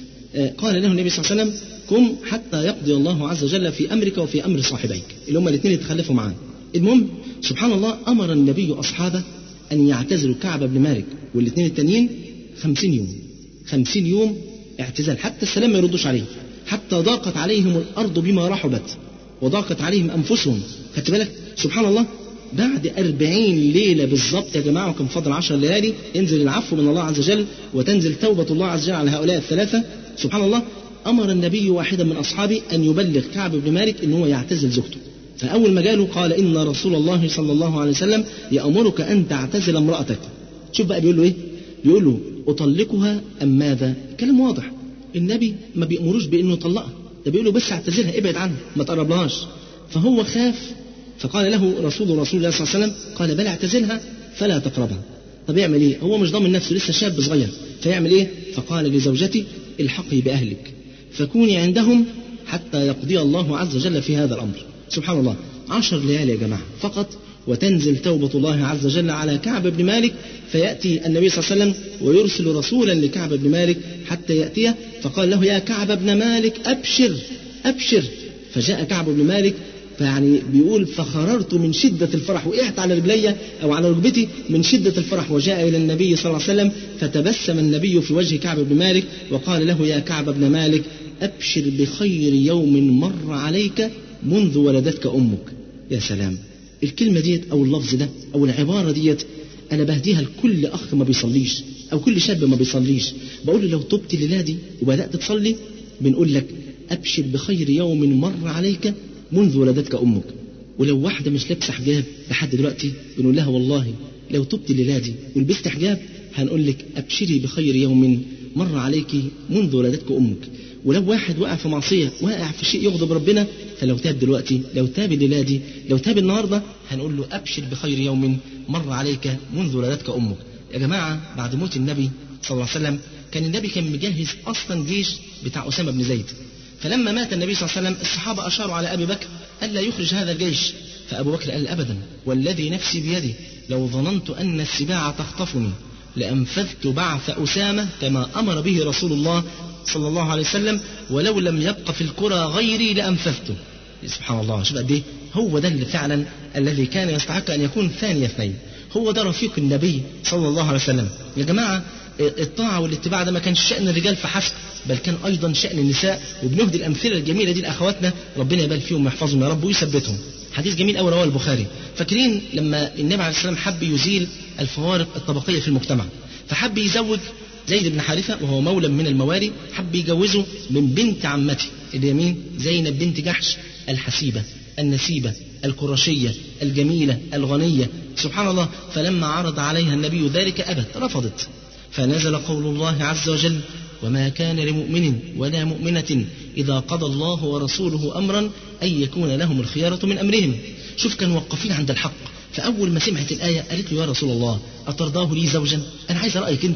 قال له النبي صلى الله عليه وسلم قم حتى يقضي الله عز وجل في أمرك وفي أمر صاحبيك اللي هم الاثنين يتخلفوا معاه المهم سبحان الله أمر النبي أصحابه أن يعتزلوا كعب بن مالك والاثنين التانيين خمسين يوم خمسين يوم اعتزال حتى السلام ما يردوش عليه حتى ضاقت عليهم الأرض بما رحبت وضاقت عليهم أنفسهم خدت بالك سبحان الله بعد أربعين ليلة بالضبط يا جماعة وكان فضل عشر ليالي ينزل العفو من الله عز وجل وتنزل توبة الله عز وجل على هؤلاء الثلاثة سبحان الله أمر النبي واحدا من أصحابه أن يبلغ كعب بن مالك أن هو يعتزل زوجته فأول ما جاله قال إن رسول الله صلى الله عليه وسلم يأمرك أن تعتزل امرأتك شوف بقى بيقول له إيه بيقول له أطلقها أم ماذا كلام واضح النبي ما بيأمروش بأنه يطلقها ده بيقول له بس اعتزلها ابعد عنها ما تقربلهاش فهو خاف فقال له رسول رسول الله صلى الله عليه وسلم قال بل اعتزلها فلا تقربها طب يعمل ايه هو مش ضامن نفسه لسه شاب صغير فيعمل ايه فقال لزوجتي الحقي بأهلك فكوني عندهم حتى يقضي الله عز وجل في هذا الأمر سبحان الله عشر ليالي يا جماعة فقط وتنزل توبة الله عز وجل على كعب بن مالك فيأتي النبي صلى الله عليه وسلم ويرسل رسولا لكعب بن مالك حتى يأتيه فقال له يا كعب بن مالك أبشر أبشر فجاء كعب بن مالك فيعني بيقول فخررت من شدة الفرح وقعت على رجلي أو على ركبتي من شدة الفرح وجاء إلى النبي صلى الله عليه وسلم فتبسم النبي في وجه كعب بن مالك وقال له يا كعب بن مالك أبشر بخير يوم مر عليك منذ ولدتك أمك يا سلام الكلمة ديت أو اللفظ ده أو العبارة ديت أنا بهديها لكل أخ ما بيصليش أو كل شاب ما بيصليش بقول له لو تبت الليلة دي وبدأت تصلي بنقول لك أبشر بخير يوم مر عليك منذ ولدتك أمك ولو واحدة مش لابسة حجاب لحد دلوقتي بنقول لها والله لو تبت الليلة دي ولبست حجاب هنقول لك أبشري بخير يوم مر عليك منذ ولدتك أمك ولو واحد وقع في معصية واقع في شيء يغضب ربنا فلو تاب دلوقتي لو تاب الليلة دي لو تاب النهاردة هنقول له أبشر بخير يوم مر عليك منذ ولدتك أمك يا جماعة بعد موت النبي صلى الله عليه وسلم كان النبي كان مجهز أصلا جيش بتاع أسامة بن زيد فلما مات النبي صلى الله عليه وسلم الصحابة أشاروا على أبي بكر ألا يخرج هذا الجيش فأبو بكر قال أبدا والذي نفسي بيده لو ظننت أن السباع تخطفني لأنفذت بعث أسامة كما أمر به رسول الله صلى الله عليه وسلم ولو لم يبق في القرى غيري لأنفذته سبحان الله شوف قد ايه هو ده اللي فعلا الذي كان يستحق ان يكون ثاني اثنين هو ده رفيق النبي صلى الله عليه وسلم يا جماعه الطاعه والاتباع ده ما كانش شان الرجال فحسب بل كان ايضا شان النساء وبنهدي الامثله الجميله دي لاخواتنا ربنا يبارك فيهم ويحفظهم يا رب ويثبتهم حديث جميل قوي رواه البخاري فاكرين لما النبي عليه السلام حب يزيل الفوارق الطبقيه في المجتمع فحب يزوج زيد بن حارثة وهو مولى من الموالي حب يجوزه من بنت عمته اللي هي مين؟ زينب بنت جحش الحسيبة النسيبة القرشية الجميلة الغنية سبحان الله فلما عرض عليها النبي ذلك أبت رفضت فنزل قول الله عز وجل وما كان لمؤمن ولا مؤمنة إذا قضى الله ورسوله أمرا أن يكون لهم الخيارة من أمرهم شوف كانوا وقفين عند الحق فأول ما سمعت الآية قالت له يا رسول الله أترضاه لي زوجا أنا عايز رأيك أنت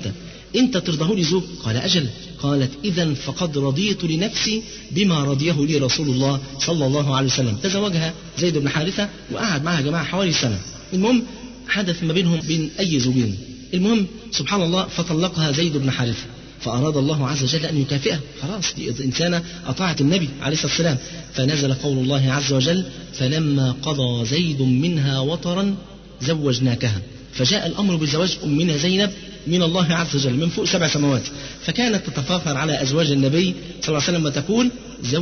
أنت ترضاه لي زوج قال أجل قالت إذا فقد رضيت لنفسي بما رضيه لي رسول الله صلى الله عليه وسلم تزوجها زيد بن حارثة وقعد معها جماعة حوالي سنة المهم حدث ما بينهم بين أي زوجين المهم سبحان الله فطلقها زيد بن حارثة فأراد الله عز وجل أن يكافئها خلاص دي إنسانة أطاعت النبي عليه الصلاة والسلام فنزل قول الله عز وجل فلما قضى زيد منها وطرا زوجناكها فجاء الأمر بزواج أمنا زينب من الله عز وجل من فوق سبع سماوات فكانت تتفاخر على أزواج النبي صلى الله عليه وسلم وتقول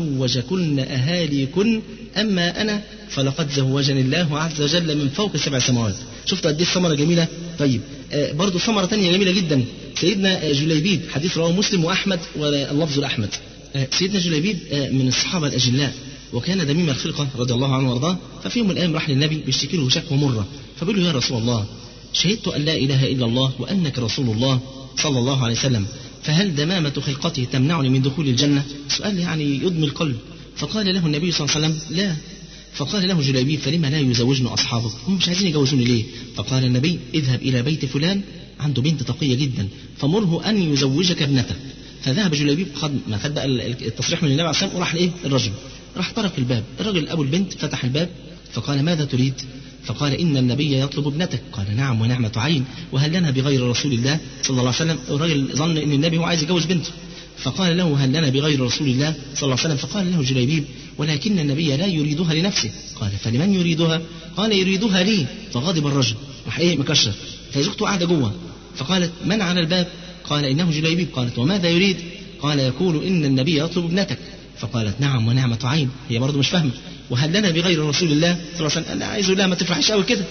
زوجكن أهاليكن أما أنا فلقد زوجني الله عز وجل من فوق سبع سماوات شفت قد ايه الثمرة جميلة طيب آه برضو ثمرة تانية جميلة جدا سيدنا جليبيب حديث رواه مسلم وأحمد واللفظ لأحمد آه سيدنا جليبيب آه من الصحابة الأجلاء وكان دميم الخلقة رضي الله عنه وارضاه ففي يوم من الأيام راح للنبي بيشتكي له شكوى مرة فبيقول له يا رسول الله شهدت أن لا إله إلا الله وأنك رسول الله صلى الله عليه وسلم فهل دمامة خلقتي تمنعني من دخول الجنة سؤال يعني يدمي القلب فقال له النبي صلى الله عليه وسلم لا فقال له جليبيب فلما لا يزوجني أصحابك هم مش عايزين يجوزوني ليه فقال النبي اذهب إلى بيت فلان عنده بنت تقية جدا فمره أن يزوجك ابنته فذهب جليبيب خد ما خد بقى التصريح من النبي عليه الصلاة والسلام وراح لإيه الرجل راح طرق الباب الرجل أبو البنت فتح الباب فقال ماذا تريد فقال إن النبي يطلب ابنتك قال نعم ونعمة عين وهل لنا بغير رسول الله صلى الله عليه وسلم الرجل ظن أن النبي هو عايز يجوز بنته فقال له هل لنا بغير رسول الله صلى الله عليه وسلم فقال له جليبيب ولكن النبي لا يريدها لنفسه قال فلمن يريدها قال يريدها لي فغضب الرجل راح ايه مكشر فزوجته قاعده جوه فقالت من على الباب قال انه جليبيب قالت وماذا يريد قال يقول ان النبي يطلب ابنتك فقالت نعم ونعمة عين هي برضه مش فاهمة وهل لنا بغير رسول الله صلى الله عليه وسلم أنا عايز لا ما تفرحش قوي كده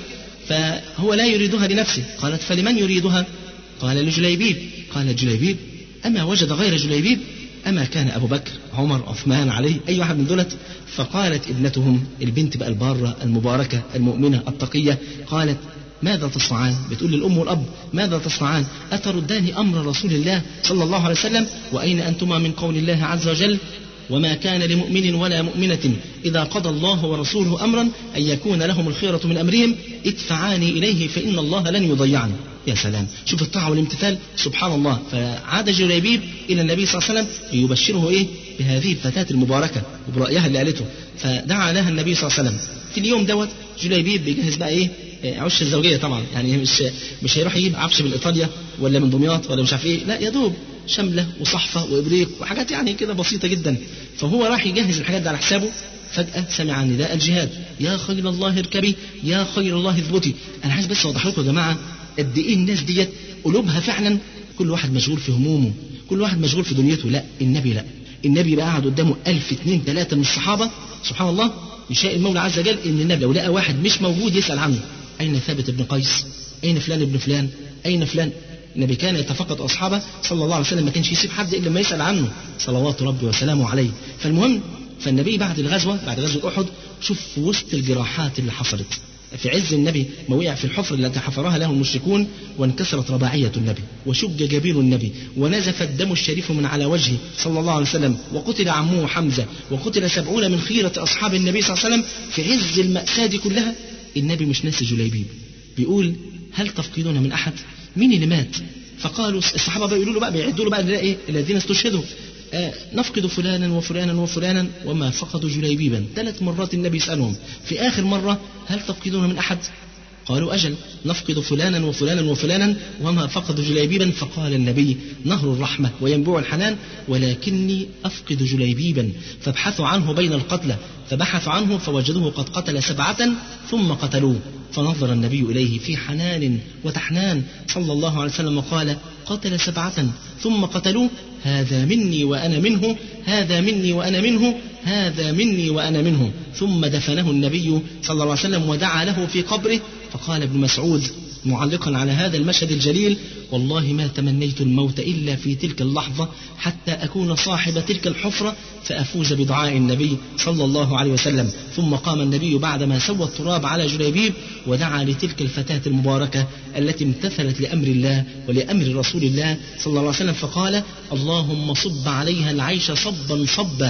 فهو لا يريدها لنفسه قالت فلمن يريدها قال لجليبيب قال جليبيب أما وجد غير جليبيب أما كان أبو بكر عمر عثمان علي أي واحد من دولت فقالت ابنتهم البنت بقى البارة المباركة المؤمنة التقية قالت ماذا تصنعان بتقول للأم والأب ماذا تصنعان أتردان أمر رسول الله صلى الله عليه وسلم وأين أنتما من قول الله عز وجل وما كان لمؤمن ولا مؤمنة إذا قضى الله ورسوله أمرا أن يكون لهم الخيرة من أمرهم ادفعاني إليه فإن الله لن يضيعني يا سلام شوف الطاعة والامتثال سبحان الله فعاد جليبيب إلى النبي صلى الله عليه وسلم ليبشره إيه بهذه الفتاة المباركة وبرأيها اللي قالته فدعا لها النبي صلى الله عليه وسلم في اليوم دوت جليبيب بيجهز بقى إيه عش الزوجية طبعا يعني مش مش هيروح يجيب عفش من إيطاليا ولا من دمياط ولا مش عارف إيه لا يا دوب شملة وصحفة وإبريق وحاجات يعني كده بسيطة جدا فهو راح يجهز الحاجات دي على حسابه فجأة سمع نداء الجهاد يا خير الله اركبي يا خير الله اثبتي أنا عايز بس أوضح لكم يا جماعة قد إيه الناس ديت قلوبها فعلا كل واحد مشغول في همومه كل واحد مشغول في دنيته لا النبي لا النبي بقى قعد قدامه ألف اتنين تلاتة من الصحابة سبحان الله يشاء المولى عز وجل إن النبي لو لقى واحد مش موجود يسأل عنه أين ثابت بن قيس أين فلان ابن فلان أين فلان النبي كان يتفقد أصحابه صلى الله عليه وسلم ما كانش يسيب حد إلا ما يسأل عنه صلوات ربي وسلامه عليه فالمهم فالنبي بعد الغزوة بعد غزوة أحد شوف في وسط الجراحات اللي حصلت في عز النبي ما وقع في الحفر التي حفرها له المشركون وانكسرت رباعية النبي وشج جبين النبي ونزف الدم الشريف من على وجهه صلى الله عليه وسلم وقتل عمه حمزة وقتل سبعون من خيرة أصحاب النبي صلى الله عليه وسلم في عز المأساة دي كلها النبي مش ناسي جليبيب بيقول هل تفقدون من أحد مين اللي مات فقالوا الصحابة بقى يقولوا له بقى بيعدوا له بقى ايه الذين استشهدوا آه نفقد فلانا وفلانا وفلانا وما فقدوا جليبيبا ثلاث مرات النبي يسألهم في آخر مرة هل تفقدون من أحد قالوا أجل نفقد فلانا وفلانا وفلانا وما فقدوا جليبيبا فقال النبي نهر الرحمة وينبوع الحنان ولكني أفقد جليبيبا فابحثوا عنه بين القتلى فبحثوا عنه فوجدوه قد قتل سبعة ثم قتلوه فنظر النبي إليه في حنان وتحنان صلى الله عليه وسلم وقال قتل سبعة ثم قتلوه هذا مني وأنا منه هذا مني وأنا منه هذا مني وأنا منه ثم دفنه النبي صلى الله عليه وسلم ودعا له في قبره فقال ابن مسعود معلقا على هذا المشهد الجليل والله ما تمنيت الموت إلا في تلك اللحظة حتى أكون صاحب تلك الحفرة فأفوز بدعاء النبي صلى الله عليه وسلم ثم قام النبي بعدما سوى التراب على جليبيب ودعا لتلك الفتاة المباركة التي امتثلت لأمر الله ولأمر رسول الله صلى الله عليه وسلم فقال اللهم صب عليها العيش صبا صبا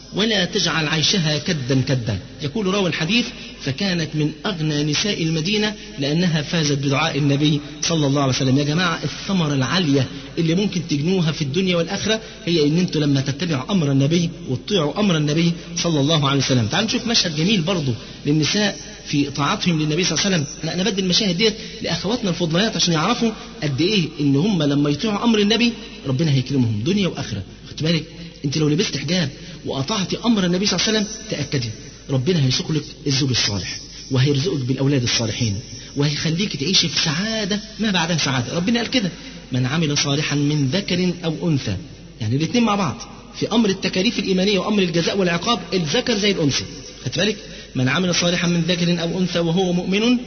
ولا تجعل عيشها كدا كدا يقول راوي الحديث فكانت من أغنى نساء المدينة لأنها فازت بدعاء النبي صلى الله عليه وسلم يا جماعة الثمرة العالية اللي ممكن تجنوها في الدنيا والآخرة هي إن أنتوا لما تتبعوا أمر النبي وتطيعوا أمر النبي صلى الله عليه وسلم تعالوا نشوف مشهد جميل برضه للنساء في طاعتهم للنبي صلى الله عليه وسلم انا انا بدي المشاهد ديت لاخواتنا الفضليات عشان يعرفوا قد ايه ان هم لما يطيعوا امر النبي ربنا هيكرمهم دنيا واخره خدت بالك انت لو لبست حجاب واطعت امر النبي صلى الله عليه وسلم تاكدي ربنا هيسوق لك الزوج الصالح وهيرزقك بالاولاد الصالحين وهيخليك تعيشي في سعاده ما بعدها سعاده ربنا قال كده من عمل صالحا من ذكر او انثى يعني الاثنين مع بعض في امر التكاليف الايمانيه وامر الجزاء والعقاب الذكر زي الانثى خدت بالك من عمل صالحا من ذكر او انثى وهو مؤمن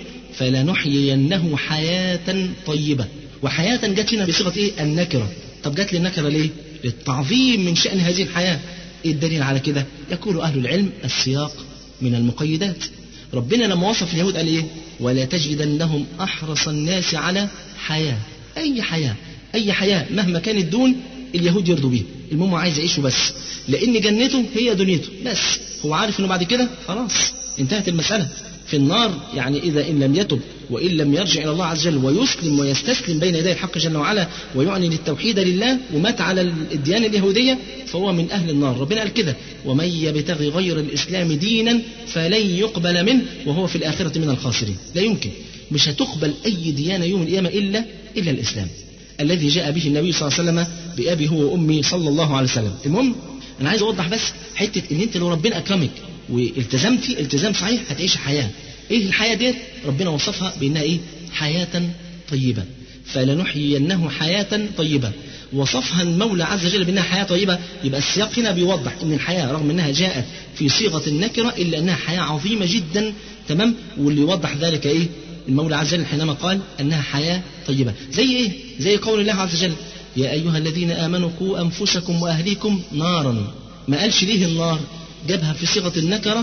فلنحيينه حياه طيبه وحياه جت هنا بصيغه ايه النكره طب جت لي النكره ليه للتعظيم من شان هذه الحياه ايه الدليل على كده يقول اهل العلم السياق من المقيدات ربنا لما وصف اليهود قال ايه ولا تجدنهم احرص الناس على حياه اي حياه اي حياه مهما كانت دون اليهود يرضوا بيه المهم عايز يعيشه بس لان جنته هي دنيته بس هو عارف انه بعد كده خلاص انتهت المساله في النار يعني اذا ان لم يتب وان لم يرجع الى الله عز وجل ويسلم ويستسلم بين يدي الحق جل وعلا ويعلن التوحيد لله ومات على الديانه اليهوديه فهو من اهل النار ربنا قال كده ومن يبتغي غير الاسلام دينا فلن يقبل منه وهو في الاخره من الخاسرين لا يمكن مش هتقبل اي ديانه يوم القيامه الا الا الاسلام الذي جاء به النبي صلى الله عليه وسلم بأبي هو وأمي صلى الله عليه وسلم المهم أنا عايز أوضح بس حتة إن أنت لو ربنا أكرمك والتزمتي التزام صحيح هتعيش حياة إيه الحياة ديت ربنا وصفها بأنها إيه حياة طيبة فلنحيينه حياة طيبة وصفها المولى عز وجل بأنها حياة طيبة يبقى السياق هنا بيوضح أن الحياة رغم أنها جاءت في صيغة النكرة إلا أنها حياة عظيمة جدا تمام واللي يوضح ذلك إيه المولى عز وجل حينما قال أنها حياة طيبة زي إيه زي قول الله عز وجل يا أيها الذين آمنوا قوا أنفسكم وأهليكم نارا ما قالش ليه النار جابها في صيغة النكرة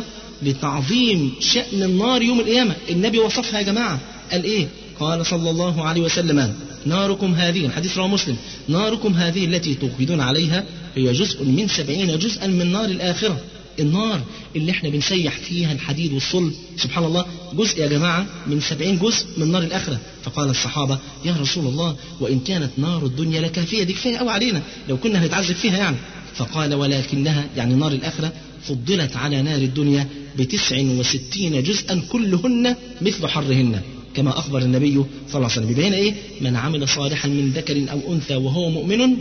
لتعظيم شأن النار يوم القيامة النبي وصفها يا جماعة قال إيه قال صلى الله عليه وسلم ناركم هذه الحديث رواه مسلم ناركم هذه التي توقدون عليها هي جزء من سبعين جزءا من نار الآخرة النار اللي احنا بنسيح فيها الحديد والصلب سبحان الله جزء يا جماعة من سبعين جزء من نار الآخرة فقال الصحابة يا رسول الله وإن كانت نار الدنيا لكافية دي كفاية أوي علينا لو كنا هنتعذب فيها يعني فقال ولكنها يعني نار الآخرة فضلت على نار الدنيا بتسع وستين جزءا كلهن مثل حرهن كما أخبر النبي صلى الله عليه وسلم بين إيه من عمل صالحا من ذكر أو أنثى وهو مؤمن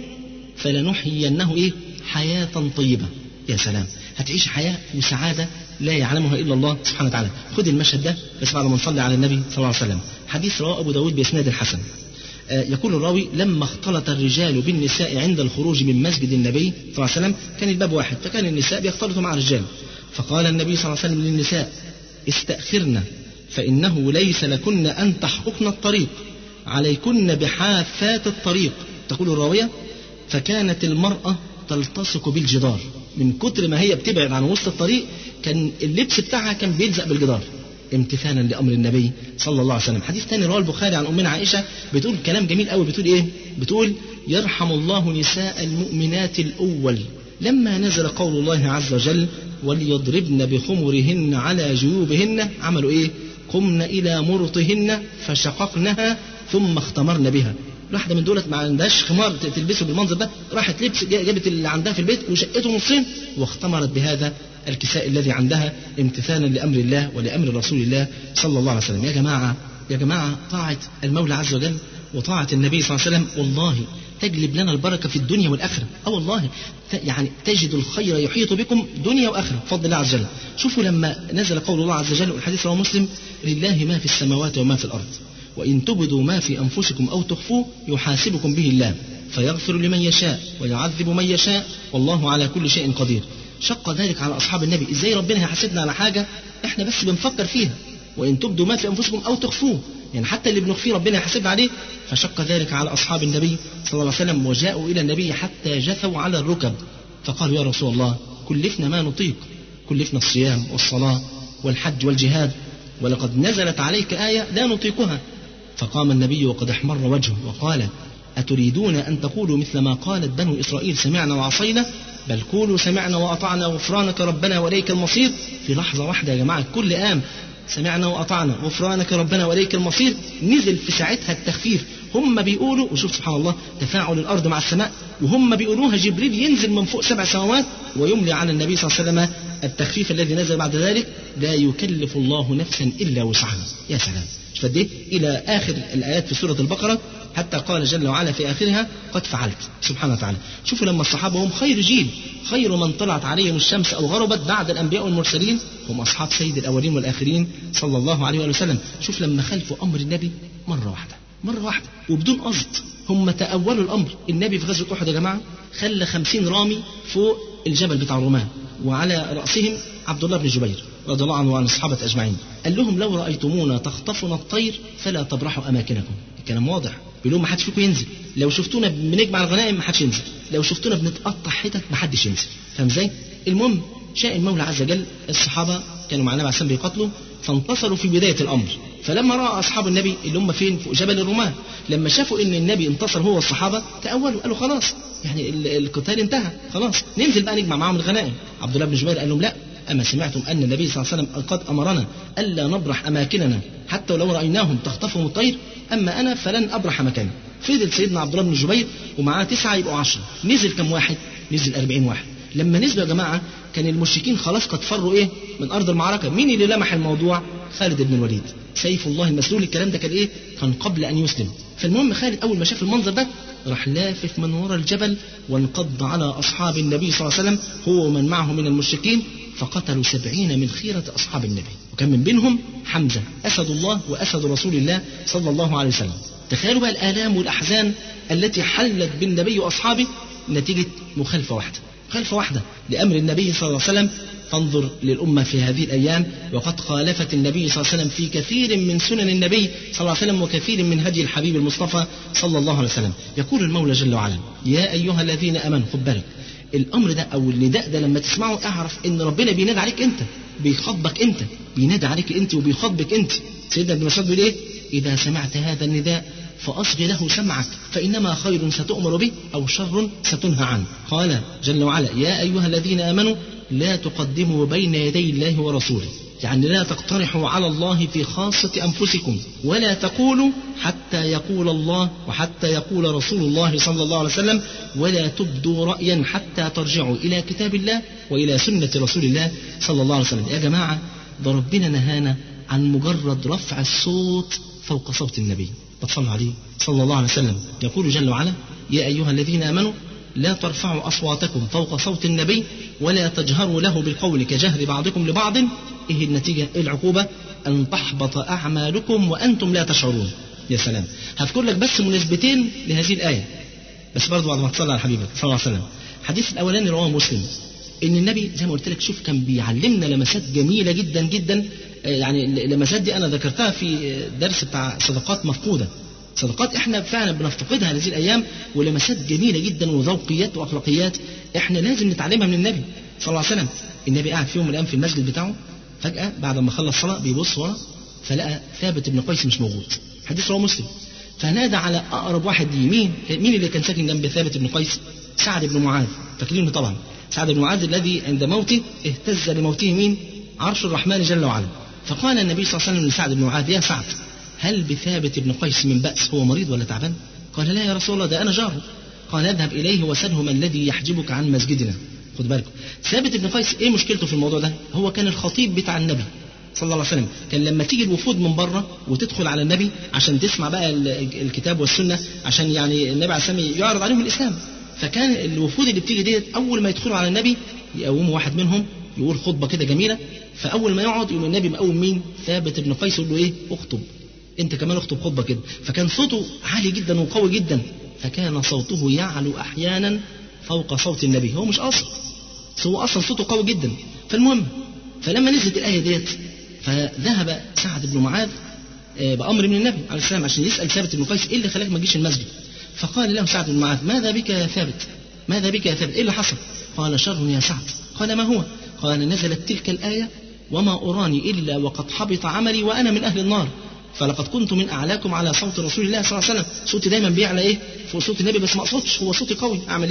فلنحيينه إيه حياة طيبة يا سلام هتعيش حياة وسعادة لا يعلمها إلا الله سبحانه وتعالى خد المشهد ده بس بعد ما نصلي على النبي صلى الله عليه وسلم حديث رواه أبو داود بإسناد الحسن آه يقول الراوي لما اختلط الرجال بالنساء عند الخروج من مسجد النبي صلى الله عليه وسلم كان الباب واحد فكان النساء بيختلطوا مع الرجال فقال النبي صلى الله عليه وسلم للنساء استأخرن فإنه ليس لكن أن تحققن الطريق عليكن بحافات الطريق تقول الراوية فكانت المرأة تلتصق بالجدار من كتر ما هي بتبعد عن وسط الطريق كان اللبس بتاعها كان بيلزق بالجدار امتثالا لامر النبي صلى الله عليه وسلم حديث ثاني رواه البخاري عن امنا عائشه بتقول كلام جميل قوي بتقول ايه بتقول يرحم الله نساء المؤمنات الاول لما نزل قول الله عز وجل وليضربن بخمرهن على جيوبهن عملوا ايه قمن الى مرطهن فشققنها ثم اختمرن بها واحدة من دولت ما عندهاش خمار تلبسه بالمنظر ده راحت لبس جابت اللي عندها في البيت وشقته نصين واختمرت بهذا الكساء الذي عندها امتثالا لامر الله ولامر رسول الله صلى الله عليه وسلم يا جماعه يا جماعه طاعه المولى عز وجل وطاعه النبي صلى الله عليه وسلم والله تجلب لنا البركه في الدنيا والاخره اه والله يعني تجد الخير يحيط بكم دنيا واخره بفضل الله عز وجل شوفوا لما نزل قول الله عز وجل والحديث رواه مسلم لله ما في السماوات وما في الارض وإن تبدوا ما في أنفسكم أو تخفوه يحاسبكم به الله فيغفر لمن يشاء ويعذب من يشاء والله على كل شيء قدير شق ذلك على أصحاب النبي إزاي ربنا هيحاسبنا على حاجة إحنا بس بنفكر فيها وإن تبدوا ما في أنفسكم أو تخفوه يعني حتى اللي بنخفيه ربنا يحاسبنا عليه فشق ذلك على أصحاب النبي صلى الله عليه وسلم وجاءوا إلى النبي حتى جثوا على الركب فقالوا يا رسول الله كلفنا ما نطيق كلفنا الصيام والصلاة والحج والجهاد ولقد نزلت عليك آية لا نطيقها فقام النبي وقد احمر وجهه وقال أتريدون أن تقولوا مثل ما قالت بنو إسرائيل سمعنا وعصينا بل قولوا سمعنا وأطعنا غفرانك ربنا وإليك المصير في لحظة واحدة يا جماعة الكل قام سمعنا وأطعنا غفرانك ربنا وإليك المصير نزل في ساعتها التخفيف هم بيقولوا وشوف سبحان الله تفاعل الأرض مع السماء وهم بيقولوها جبريل ينزل من فوق سبع سماوات ويملي على النبي صلى الله عليه وسلم التخفيف الذي نزل بعد ذلك لا يكلف الله نفسا إلا وسعها يا سلام مش قد إيه؟ إلى آخر الآيات في سورة البقرة حتى قال جل وعلا في آخرها قد فعلت سبحانه وتعالى شوفوا لما الصحابة هم خير جيل خير من طلعت عليهم الشمس أو غربت بعد الأنبياء والمرسلين هم أصحاب سيد الأولين والآخرين صلى الله عليه وآله وسلم شوف لما خلفوا أمر النبي مرة واحدة مرة واحدة وبدون قصد هم تأولوا الأمر النبي في غزوة أحد يا جماعة خلى خمسين رامي فوق الجبل بتاع الرومان وعلى رأسهم عبد الله بن جبير رضي الله عنه وعن الصحابة أجمعين قال لهم لو رأيتمونا تخطفنا الطير فلا تبرحوا أماكنكم الكلام واضح بيقول لهم ما حدش فيكم ينزل لو شفتونا بنجمع الغنائم ما حدش ينزل لو شفتونا بنتقطع حتت ما حدش ينزل فاهم ازاي المهم شاء المولى عز وجل الصحابة كانوا مع النبي عليه الصلاة بيقاتلوا فانتصروا في بداية الأمر فلما رأى أصحاب النبي اللي هم فين فوق جبل الرماة لما شافوا إن النبي انتصر هو والصحابة تأولوا قالوا خلاص يعني القتال انتهى خلاص ننزل بقى نجمع معاهم الغنائم عبد الله بن جبير قال لهم لا أما سمعتم أن النبي صلى الله عليه وسلم قد أمرنا ألا نبرح أماكننا حتى ولو رأيناهم تخطفهم الطير أما أنا فلن أبرح مكاني فضل سيدنا عبد الله بن جبير ومعاه تسعة يبقوا عشرة نزل كم واحد نزل أربعين واحد لما نزلوا يا جماعة كان المشركين خلاص قد فروا إيه من أرض المعركة مين اللي لمح الموضوع خالد بن الوليد سيف الله المسلول الكلام ده كان إيه كان قبل أن يسلم فالمهم خالد أول ما شاف المنظر ده راح لافف من وراء الجبل وانقض على أصحاب النبي صلى الله عليه وسلم هو ومن معه من المشركين فقتلوا سبعين من خيرة أصحاب النبي وكان من بينهم حمزة أسد الله وأسد رسول الله صلى الله عليه وسلم تخيلوا بقى الآلام والأحزان التي حلت بالنبي وأصحابه نتيجة مخالفة واحدة مخالفة واحدة لأمر النبي صلى الله عليه وسلم فانظر للأمة في هذه الأيام وقد خالفت النبي صلى الله عليه وسلم في كثير من سنن النبي صلى الله عليه وسلم وكثير من هدي الحبيب المصطفى صلى الله عليه وسلم يقول المولى جل وعلا يا أيها الذين أمنوا خد بالك الامر ده او النداء ده لما تسمعه اعرف ان ربنا بينادي عليك انت بيخاطبك انت بينادي عليك انت وبيخاطبك انت سيدنا ابن مسعود بيقول ايه اذا سمعت هذا النداء فاصغ له سمعك فانما خير ستؤمر به او شر ستنهى عنه قال جل وعلا يا ايها الذين امنوا لا تقدموا بين يدي الله ورسوله يعني لا تقترحوا على الله في خاصة أنفسكم ولا تقولوا حتى يقول الله وحتى يقول رسول الله صلى الله عليه وسلم ولا تبدوا رأيا حتى ترجعوا إلى كتاب الله وإلى سنة رسول الله صلى الله عليه وسلم يا جماعة ده ربنا نهانا عن مجرد رفع الصوت فوق صوت النبي بتصلوا عليه صلى الله عليه وسلم يقول جل وعلا يا أيها الذين آمنوا لا ترفعوا أصواتكم فوق صوت النبي ولا تجهروا له بالقول كجهر بعضكم لبعض إيه النتيجة إيه العقوبة أن تحبط أعمالكم وأنتم لا تشعرون يا سلام هذكر لك بس مناسبتين لهذه الآية بس برضو بعد ما تصلى على حبيبك صلى الله عليه وسلم الحديث الأولاني رواه مسلم إن النبي زي ما قلت لك شوف كان بيعلمنا لمسات جميلة جدا جدا يعني اللمسات دي أنا ذكرتها في درس بتاع صدقات مفقودة صدقات احنا فعلا بنفتقدها هذه الايام ولمسات جميله جدا وذوقيات واخلاقيات احنا لازم نتعلمها من النبي صلى الله عليه وسلم النبي قاعد في يوم من الايام في المسجد بتاعه فجاه بعد ما خلص صلاه بيبص ورا فلقى ثابت بن قيس مش موجود حديث رواه مسلم فنادى على اقرب واحد ليه مين مين اللي كان ساكن جنب ثابت بن قيس سعد بن معاذ فاكرينه طبعا سعد بن معاذ الذي عند موته اهتز لموته مين عرش الرحمن جل وعلا فقال النبي صلى الله عليه وسلم لسعد بن معاذ يا سعد هل بثابت بن قيس من بأس هو مريض ولا تعبان قال لا يا رسول الله ده أنا جاره قال اذهب إليه وسله ما الذي يحجبك عن مسجدنا خد بالكم ثابت بن قيس ايه مشكلته في الموضوع ده هو كان الخطيب بتاع النبي صلى الله عليه وسلم كان لما تيجي الوفود من بره وتدخل على النبي عشان تسمع بقى الكتاب والسنة عشان يعني النبي عليه السلام يعرض عليهم الإسلام فكان الوفود اللي بتيجي ديت أول ما يدخلوا على النبي يقوموا واحد منهم يقول خطبة كده جميلة فأول ما يقعد يقوم النبي مقوم مين ثابت بن قيس يقول له إيه اخطب انت كمان اخطب خطبه كده فكان صوته عالي جدا وقوي جدا فكان صوته يعلو احيانا فوق صوت النبي هو مش قاصد هو اصلا صوته قوي جدا فالمهم فلما نزلت الايه ديت فذهب سعد بن معاذ بامر من النبي عليه السلام عشان يسال ثابت بن قيس ايه اللي خلاك ما تجيش المسجد فقال له سعد بن معاذ ماذا بك يا ثابت ماذا بك يا ثابت ايه اللي حصل قال شر يا سعد قال ما هو قال نزلت تلك الايه وما اراني الا وقد حبط عملي وانا من اهل النار فلقد كنت من اعلاكم على صوت رسول الله صلى الله عليه وسلم صوتي دايما بيعلى ايه فوق صوت النبي بس ما اقصدش هو صوتي قوي اعمل ايه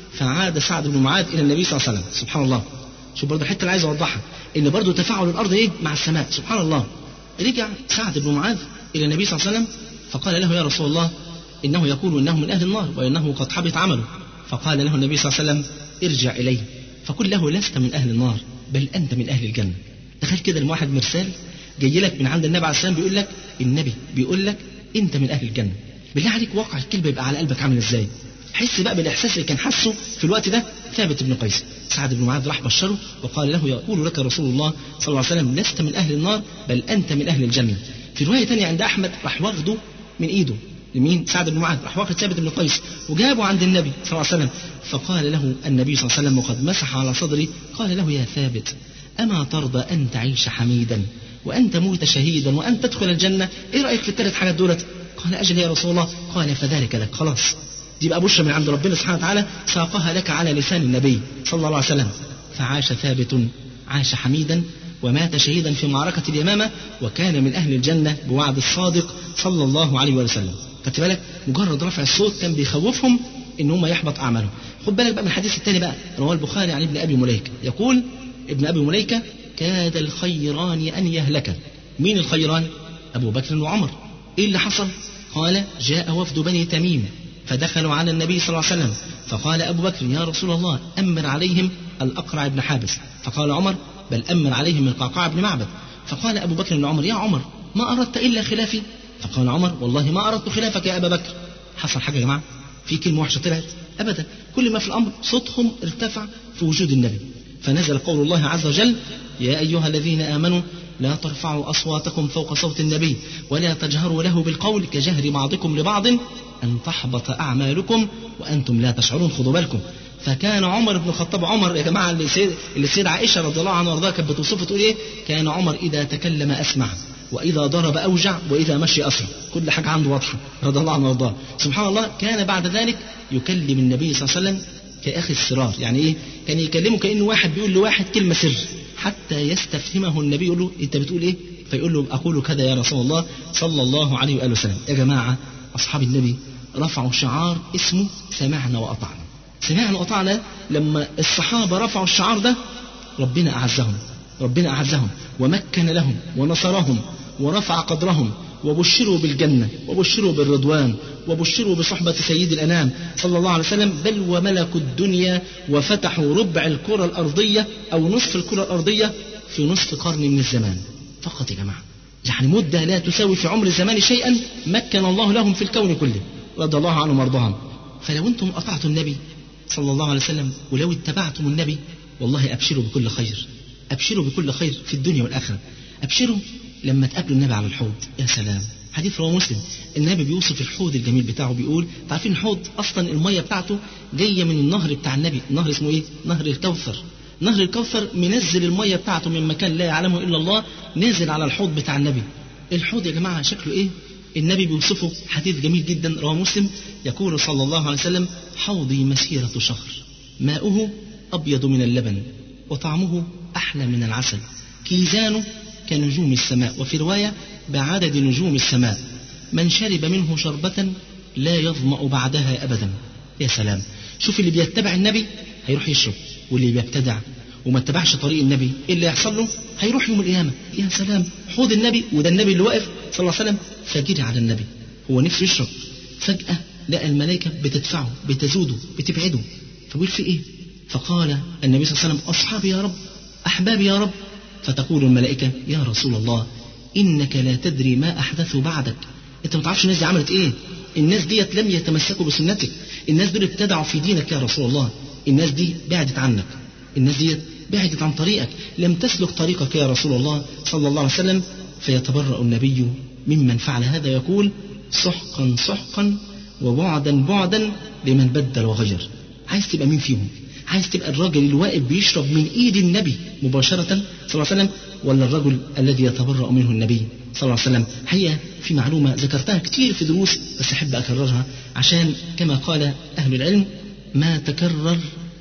فعاد سعد بن معاذ الى النبي صلى الله عليه وسلم سبحان الله شوف برضه الحته اللي عايز اوضحها ان برضه تفاعل الارض ايه مع السماء سبحان الله رجع سعد بن معاذ الى النبي صلى الله عليه وسلم فقال له يا رسول الله انه يقول انه من اهل النار وانه قد حبط عمله فقال له النبي صلى الله عليه وسلم ارجع اليه فقل له لست من اهل النار بل انت من اهل الجنه تخيل كده لما واحد مرسال جاي لك من عند النبي عليه السلام بيقول لك النبي بيقول لك انت من اهل الجنه بالله عليك واقع الكلمه يبقى على قلبك عامل ازاي حس بقى بالاحساس اللي كان حاسه في الوقت ده ثابت بن قيس سعد بن معاذ راح بشره وقال له يقول لك رسول الله صلى الله عليه وسلم لست من اهل النار بل انت من اهل الجنه في روايه ثانيه عند احمد راح واخده من ايده لمين سعد بن معاذ راح واخد ثابت بن قيس وجابه عند النبي صلى الله عليه وسلم فقال له النبي صلى الله عليه وسلم وقد مسح على صدري قال له يا ثابت اما ترضى ان تعيش حميدا وان تموت شهيدا وان تدخل الجنه ايه رايك في الثلاث حاجات دولت قال اجل يا رسول الله قال فذلك لك خلاص دي بقى بشرى من عند ربنا سبحانه وتعالى ساقها لك على لسان النبي صلى الله عليه وسلم فعاش ثابت عاش حميدا ومات شهيدا في معركة اليمامة وكان من أهل الجنة بوعد الصادق صلى الله عليه وسلم خدت بالك مجرد رفع الصوت كان بيخوفهم ان هم يحبط اعمالهم خد بالك بقى من الحديث الثاني بقى رواه البخاري عن ابن ابي مليكه يقول ابن ابي مليكه كاد الخيران ان يهلكا مين الخيران ابو بكر وعمر ايه اللي حصل قال جاء وفد بني تميم فدخلوا على النبي صلى الله عليه وسلم فقال ابو بكر يا رسول الله امر عليهم الاقرع بن حابس فقال عمر بل امر عليهم القعقاع بن معبد فقال ابو بكر لعمر يا عمر ما اردت الا خلافي فقال عمر والله ما اردت خلافك يا ابا بكر حصل حاجه يا جماعه في كلمه وحشه طلعت ابدا كل ما في الامر صوتهم ارتفع في وجود النبي فنزل قول الله عز وجل يا ايها الذين امنوا لا ترفعوا اصواتكم فوق صوت النبي ولا تجهروا له بالقول كجهر بعضكم لبعض ان تحبط اعمالكم وانتم لا تشعرون خدوا بالكم فكان عمر بن الخطاب عمر يا جماعه اللي سيد اللي السيده عائشه رضي الله عنها وارضاها كانت بتوصفه تقول ايه؟ كان عمر اذا تكلم اسمع واذا ضرب اوجع واذا مشي اسرع كل حاجه عنده واضحه رضي الله عنه وارضاه سبحان الله كان بعد ذلك يكلم النبي صلى الله عليه وسلم كاخي السرار يعني ايه؟ كان يكلمه كانه واحد بيقول لواحد كلمه سر حتى يستفهمه النبي يقول له انت بتقول ايه؟ فيقول له اقول كذا يا رسول الله صلى الله عليه واله وسلم يا جماعه اصحاب النبي رفعوا شعار اسمه سمعنا واطعنا سمعنا وأطعنا لما الصحابة رفعوا الشعار ده ربنا أعزهم ربنا أعزهم ومكن لهم ونصرهم ورفع قدرهم وبشروا بالجنة وبشروا بالرضوان وبشروا بصحبة سيد الأنام صلى الله عليه وسلم بل وملكوا الدنيا وفتحوا ربع الكرة الأرضية أو نصف الكرة الأرضية في نصف قرن من الزمان فقط يا جماعة يعني مدة لا تساوي في عمر الزمان شيئا مكن الله لهم في الكون كله رضي الله عنهم وارضاهم فلو انتم اطعتم النبي صلى الله عليه وسلم ولو اتبعتم النبي والله ابشروا بكل خير ابشروا بكل خير في الدنيا والاخره ابشروا لما تقابلوا النبي على الحوض يا سلام حديث رواه مسلم النبي بيوصف الحوض الجميل بتاعه بيقول عارفين الحوض اصلا الميه بتاعته جايه من النهر بتاع النبي النهر اسمه ايه نهر الكوثر نهر الكوثر منزل الميه بتاعته من مكان لا يعلمه الا الله نازل على الحوض بتاع النبي الحوض يا جماعه شكله ايه النبي بيوصفه حديث جميل جدا رواه مسلم يقول صلى الله عليه وسلم حوضي مسيرة شهر ماؤه أبيض من اللبن وطعمه أحلى من العسل كيزانه كنجوم السماء وفي رواية بعدد نجوم السماء من شرب منه شربة لا يظمأ بعدها أبدا يا سلام شوف اللي بيتبع النبي هيروح يشرب واللي بيبتدع وما اتبعش طريق النبي ايه اللي يحصل له هيروح يوم القيامه يا سلام حوض النبي وده النبي اللي واقف صلى الله عليه وسلم فجري على النبي هو نفسه يشرب فجاه لقى الملائكه بتدفعه بتزوده بتبعده فبيقول في ايه فقال النبي صلى الله عليه وسلم اصحابي يا رب احبابي يا رب فتقول الملائكه يا رسول الله انك لا تدري ما احدثوا بعدك انت ما تعرفش الناس دي عملت ايه الناس ديت لم يتمسكوا بسنتك الناس دول ابتدعوا في دينك يا رسول الله الناس دي بعدت عنك الناس ديت بعدت عن طريقك لم تسلك طريقك يا رسول الله صلى الله عليه وسلم فيتبرأ النبي ممن فعل هذا يقول سحقا سحقا وبعدا بعدا لمن بدل وغير عايز تبقى مين فيهم عايز تبقى الراجل اللي واقف بيشرب من ايد النبي مباشرة صلى الله عليه وسلم ولا الرجل الذي يتبرأ منه النبي صلى الله عليه وسلم هي في معلومة ذكرتها كتير في دروس بس أحب أكررها عشان كما قال أهل العلم ما تكرر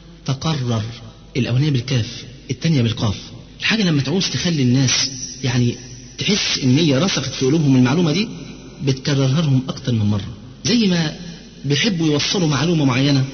تقرر الأولانية بالكاف الثانية بالقاف الحاجة لما تعوز تخلي الناس يعني تحس إن هي رسخت في قلوبهم المعلومة دي بتكررها لهم أكتر من مرة زي ما بيحبوا يوصلوا معلومة معينة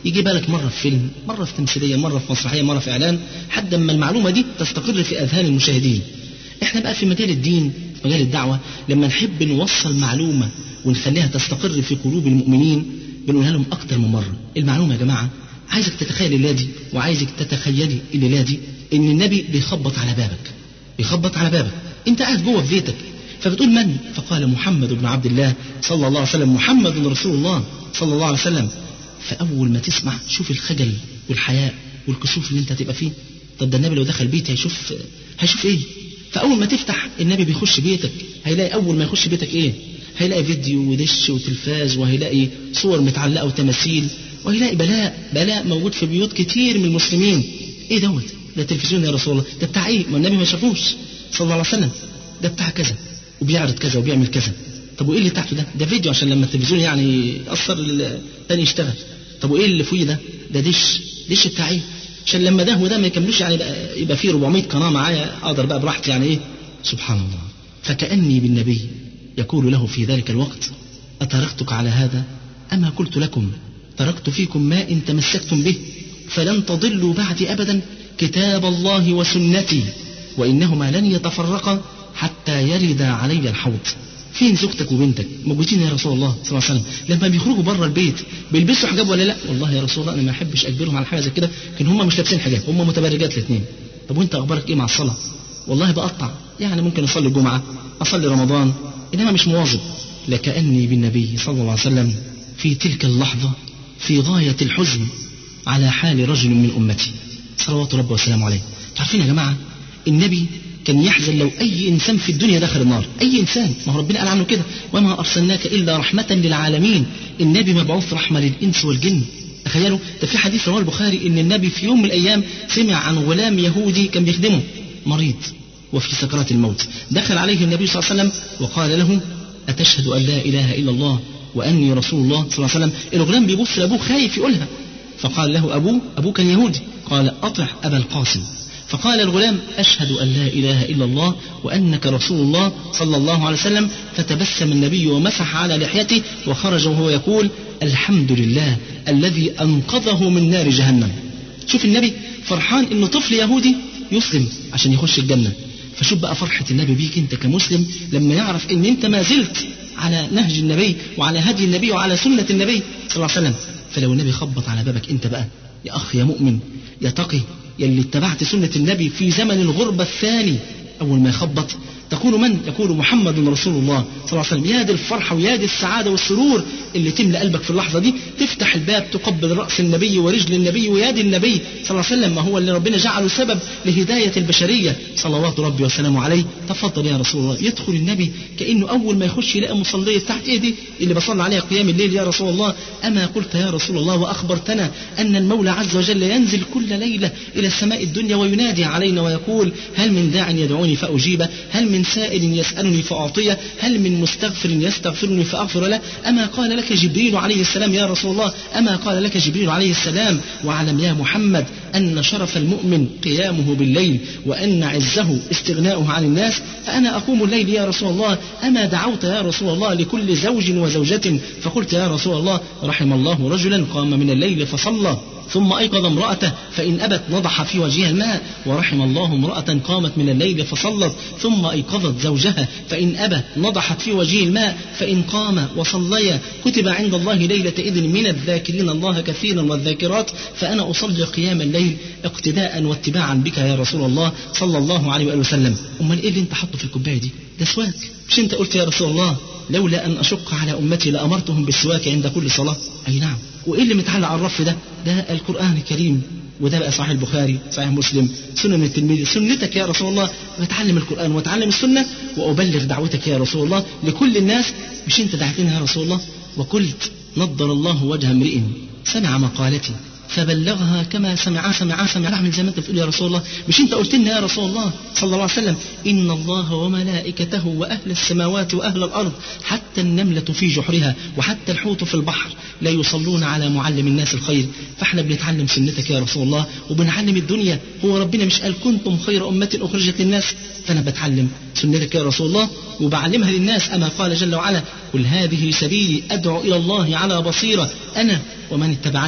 يجي بالك مرة في فيلم مرة في تمثيلية مرة في مسرحية مرة في إعلان حتى أما المعلومة دي تستقر في أذهان المشاهدين احنا بقى في مجال الدين في مجال الدعوة لما نحب نوصل معلومة ونخليها تستقر في قلوب المؤمنين بنقولها لهم أكتر من مرة المعلومة يا جماعة عايزك تتخيل الليلة دي وعايزك تتخيلي الليلة دي إن النبي بيخبط على بابك بيخبط على بابك أنت قاعد جوه في بيتك فبتقول من؟ فقال محمد بن عبد الله صلى الله عليه وسلم محمد رسول الله صلى الله عليه وسلم فأول ما تسمع شوف الخجل والحياء والكسوف اللي أنت هتبقى فيه طب ده النبي لو دخل بيتي هيشوف هيشوف إيه؟ فأول ما تفتح النبي بيخش بيتك هيلاقي أول ما يخش بيتك إيه؟ هيلاقي فيديو ودش وتلفاز وهيلاقي صور متعلقة وتماثيل وهيلاقي بلاء بلاء موجود في بيوت كتير من المسلمين ايه دوت ده تلفزيون يا رسول الله ده بتاع ايه ما النبي ما شافوش صلى الله عليه وسلم ده بتاع كذا وبيعرض كذا وبيعمل كذا طب وايه اللي تحته ده ده فيديو عشان لما التلفزيون يعني يأثر الثاني يشتغل طب وايه اللي فوقيه ده ده دش دش بتاع ايه عشان لما ده وده ما يكملوش يعني يبقى, يبقى فيه 400 قناه معايا اقدر بقى براحتي يعني ايه سبحان الله فكأني بالنبي يقول له في ذلك الوقت أتركتك على هذا أما قلت لكم تركت فيكم ما إن تمسكتم به فلن تضلوا بعدي أبدا كتاب الله وسنتي وإنهما لن يتفرقا حتى يرد علي الحوض فين زوجتك وبنتك موجودين يا رسول الله صلى الله عليه وسلم لما بيخرجوا بره البيت بيلبسوا حجاب ولا لا والله يا رسول الله انا ما احبش اجبرهم على حاجه زي كده لكن هم مش لابسين حجاب هم متبرجات الاثنين طب وانت اخبارك ايه مع الصلاه والله بقطع يعني ممكن اصلي الجمعه اصلي رمضان انما مش مواظب لكاني بالنبي صلى الله عليه وسلم في تلك اللحظه في غايه الحزن على حال رجل من امتي صلوات ربي وسلامه عليه عارفين يا جماعه النبي كان يحزن لو أي إنسان في الدنيا دخل النار أي إنسان ما هو ربنا قال عنه كده وما أرسلناك إلا رحمة للعالمين النبي مبعوث رحمة للإنس والجن تخيلوا ده في حديث رواه البخاري إن النبي في يوم من الأيام سمع عن غلام يهودي كان بيخدمه مريض وفي سكرات الموت دخل عليه النبي صلى الله عليه وسلم وقال له أتشهد أن لا إله إلا الله وأني رسول الله صلى الله عليه وسلم الغلام بيبص لأبوه خايف يقولها فقال له أبوه أبوه كان يهودي قال أطع أبا القاسم فقال الغلام أشهد أن لا إله إلا الله وأنك رسول الله صلى الله عليه وسلم فتبسم النبي ومسح على لحيته وخرج وهو يقول الحمد لله الذي أنقذه من نار جهنم شوف النبي فرحان إنه طفل يهودي يسلم عشان يخش الجنة فشوف بقى فرحة النبي بيك أنت كمسلم لما يعرف إن أنت ما زلت على نهج النبي وعلى هدي النبي وعلى سنة النبي صلى الله عليه وسلم فلو النبي خبط على بابك أنت بقى يا أخ يا مؤمن يا تقي يلي اتبعت سنة النبي في زمن الغربة الثاني أول ما يخبط تقول من؟ يقول محمد رسول الله صلى الله عليه وسلم يا دي الفرحة ويا دي السعادة والسرور اللي تملأ قلبك في اللحظة دي تفتح الباب تقبل رأس النبي ورجل النبي ويد النبي صلى الله عليه وسلم ما هو اللي ربنا جعله سبب لهداية البشرية صلوات ربي وسلامه عليه تفضل يا رسول الله يدخل النبي كأنه أول ما يخش يلاقي مصلية تحت إيه دي اللي بصلي عليها قيام الليل يا رسول الله أما قلت يا رسول الله وأخبرتنا أن المولى عز وجل ينزل كل ليلة إلى السماء الدنيا وينادي علينا ويقول هل من داع يدعوني فأجيبه هل من سائل يسألني فأعطيه هل من مستغفر يستغفرني فأغفر له أما قال لك جبريل عليه السلام يا رسول الله أما قال لك جبريل عليه السلام واعلم يا محمد أن شرف المؤمن قيامه بالليل وأن عزه استغناؤه عن الناس فأنا أقوم الليل يا رسول الله أما دعوت يا رسول الله لكل زوج وزوجة فقلت يا رسول الله رحم الله رجلا قام من الليل فصلى ثم أيقظ امرأته فإن أبت نضح في وجهها الماء ورحم الله امرأة قامت من الليل فصلت ثم أيقظت زوجها فإن أبى نضحت في وجهه الماء فإن قام وصليا كتب عند الله ليلة إذن من الذاكرين الله كثيرا والذاكرات فأنا أصلي قيام الليل اقتداء واتباعا بك يا رسول الله صلى الله عليه وآله وسلم أمال إيه اللي أنت حاطه في الكوباية دي ده سواك مش أنت قلت يا رسول الله لولا أن أشق على أمتي لأمرتهم بالسواك عند كل صلاة أي نعم وإيه اللي متعلق على الرف ده ده القرآن الكريم وده بقى صحيح البخاري صحيح مسلم سنن التلميذ سنتك يا رسول الله بتعلم القرآن وتعلم السنة وأبلغ دعوتك يا رسول الله لكل الناس مش أنت دعتنا يا رسول الله وقلت نضر الله وجه امرئ سمع مقالتي فبلغها كما سمع سمع سمع اعمل زي ما انت بتقول يا رسول الله مش انت قلت لنا يا رسول الله صلى الله عليه وسلم ان الله وملائكته واهل السماوات واهل الارض حتى النمله في جحرها وحتى الحوت في البحر لا يصلون على معلم الناس الخير فاحنا بنتعلم سنتك يا رسول الله وبنعلم الدنيا هو ربنا مش قال كنتم خير امه اخرجت للناس فانا بتعلم سنتك يا رسول الله وبعلمها للناس اما قال جل وعلا قل هذه سبيلي ادعو الى الله على بصيره انا ومن اتبعني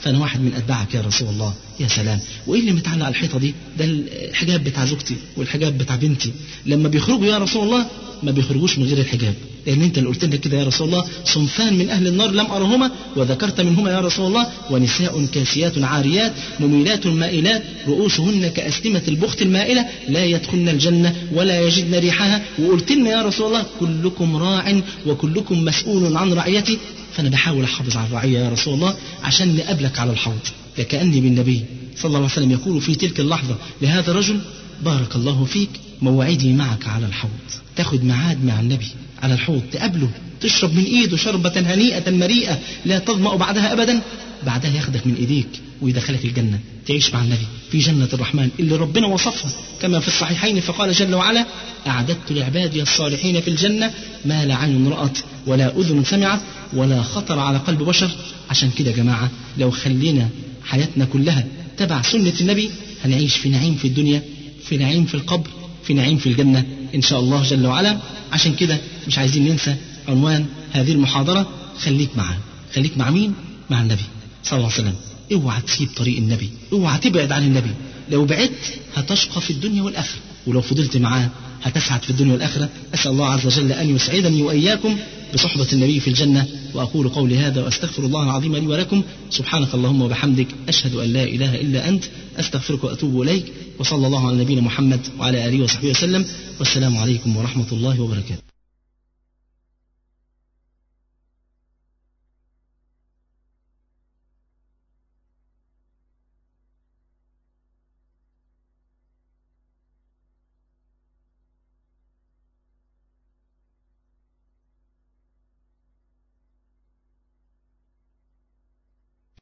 فانا واحد من اتباعك يا رسول الله يا سلام وايه اللي متعلق على الحيطه دي ده الحجاب بتاع زوجتي والحجاب بتاع بنتي لما بيخرجوا يا رسول الله ما بيخرجوش من غير الحجاب لان انت اللي قلت لنا كده يا رسول الله صنفان من اهل النار لم ارهما وذكرت منهما يا رسول الله ونساء كاسيات عاريات مميلات مائلات رؤوسهن كاسنمه البخت المائله لا يدخلن الجنه ولا يجدن ريحها وقلت لنا يا رسول الله كلكم راع وكلكم مسؤول عن رعيته فانا بحاول احافظ على الرعيه يا رسول الله عشان نقابلك على الحوض كاني بالنبي صلى الله عليه وسلم يقول في تلك اللحظه لهذا الرجل بارك الله فيك موعدي معك على الحوض تاخد ميعاد مع النبي على الحوض تقابله تشرب من ايده شربة هنيئة مريئة لا تظمأ بعدها ابدا بعدها ياخدك من ايديك ويدخلك الجنة تعيش مع النبي في جنة الرحمن اللي ربنا وصفها كما في الصحيحين فقال جل وعلا أعددت لعبادي الصالحين في الجنة ما لا عين رأت ولا أذن سمعت ولا خطر على قلب بشر عشان كده يا جماعة لو خلينا حياتنا كلها تبع سنة النبي هنعيش في نعيم في الدنيا في نعيم في القبر في نعيم في الجنة إن شاء الله جل وعلا عشان كده مش عايزين ننسى عنوان هذه المحاضرة خليك معاه خليك مع مين؟ مع النبي صلى الله عليه وسلم اوعى تسيب طريق النبي اوعى تبعد عن النبي لو بعدت هتشقى في الدنيا والآخرة ولو فضلت معاه هتسعد في الدنيا والآخرة أسأل الله عز وجل أن يسعدني وإياكم بصحبة النبي في الجنة وأقول قولي هذا وأستغفر الله العظيم لي ولكم سبحانك اللهم وبحمدك أشهد أن لا إله إلا أنت أستغفرك وأتوب إليك وصلى الله على نبينا محمد وعلى آله وصحبه وسلم والسلام عليكم ورحمة الله وبركاته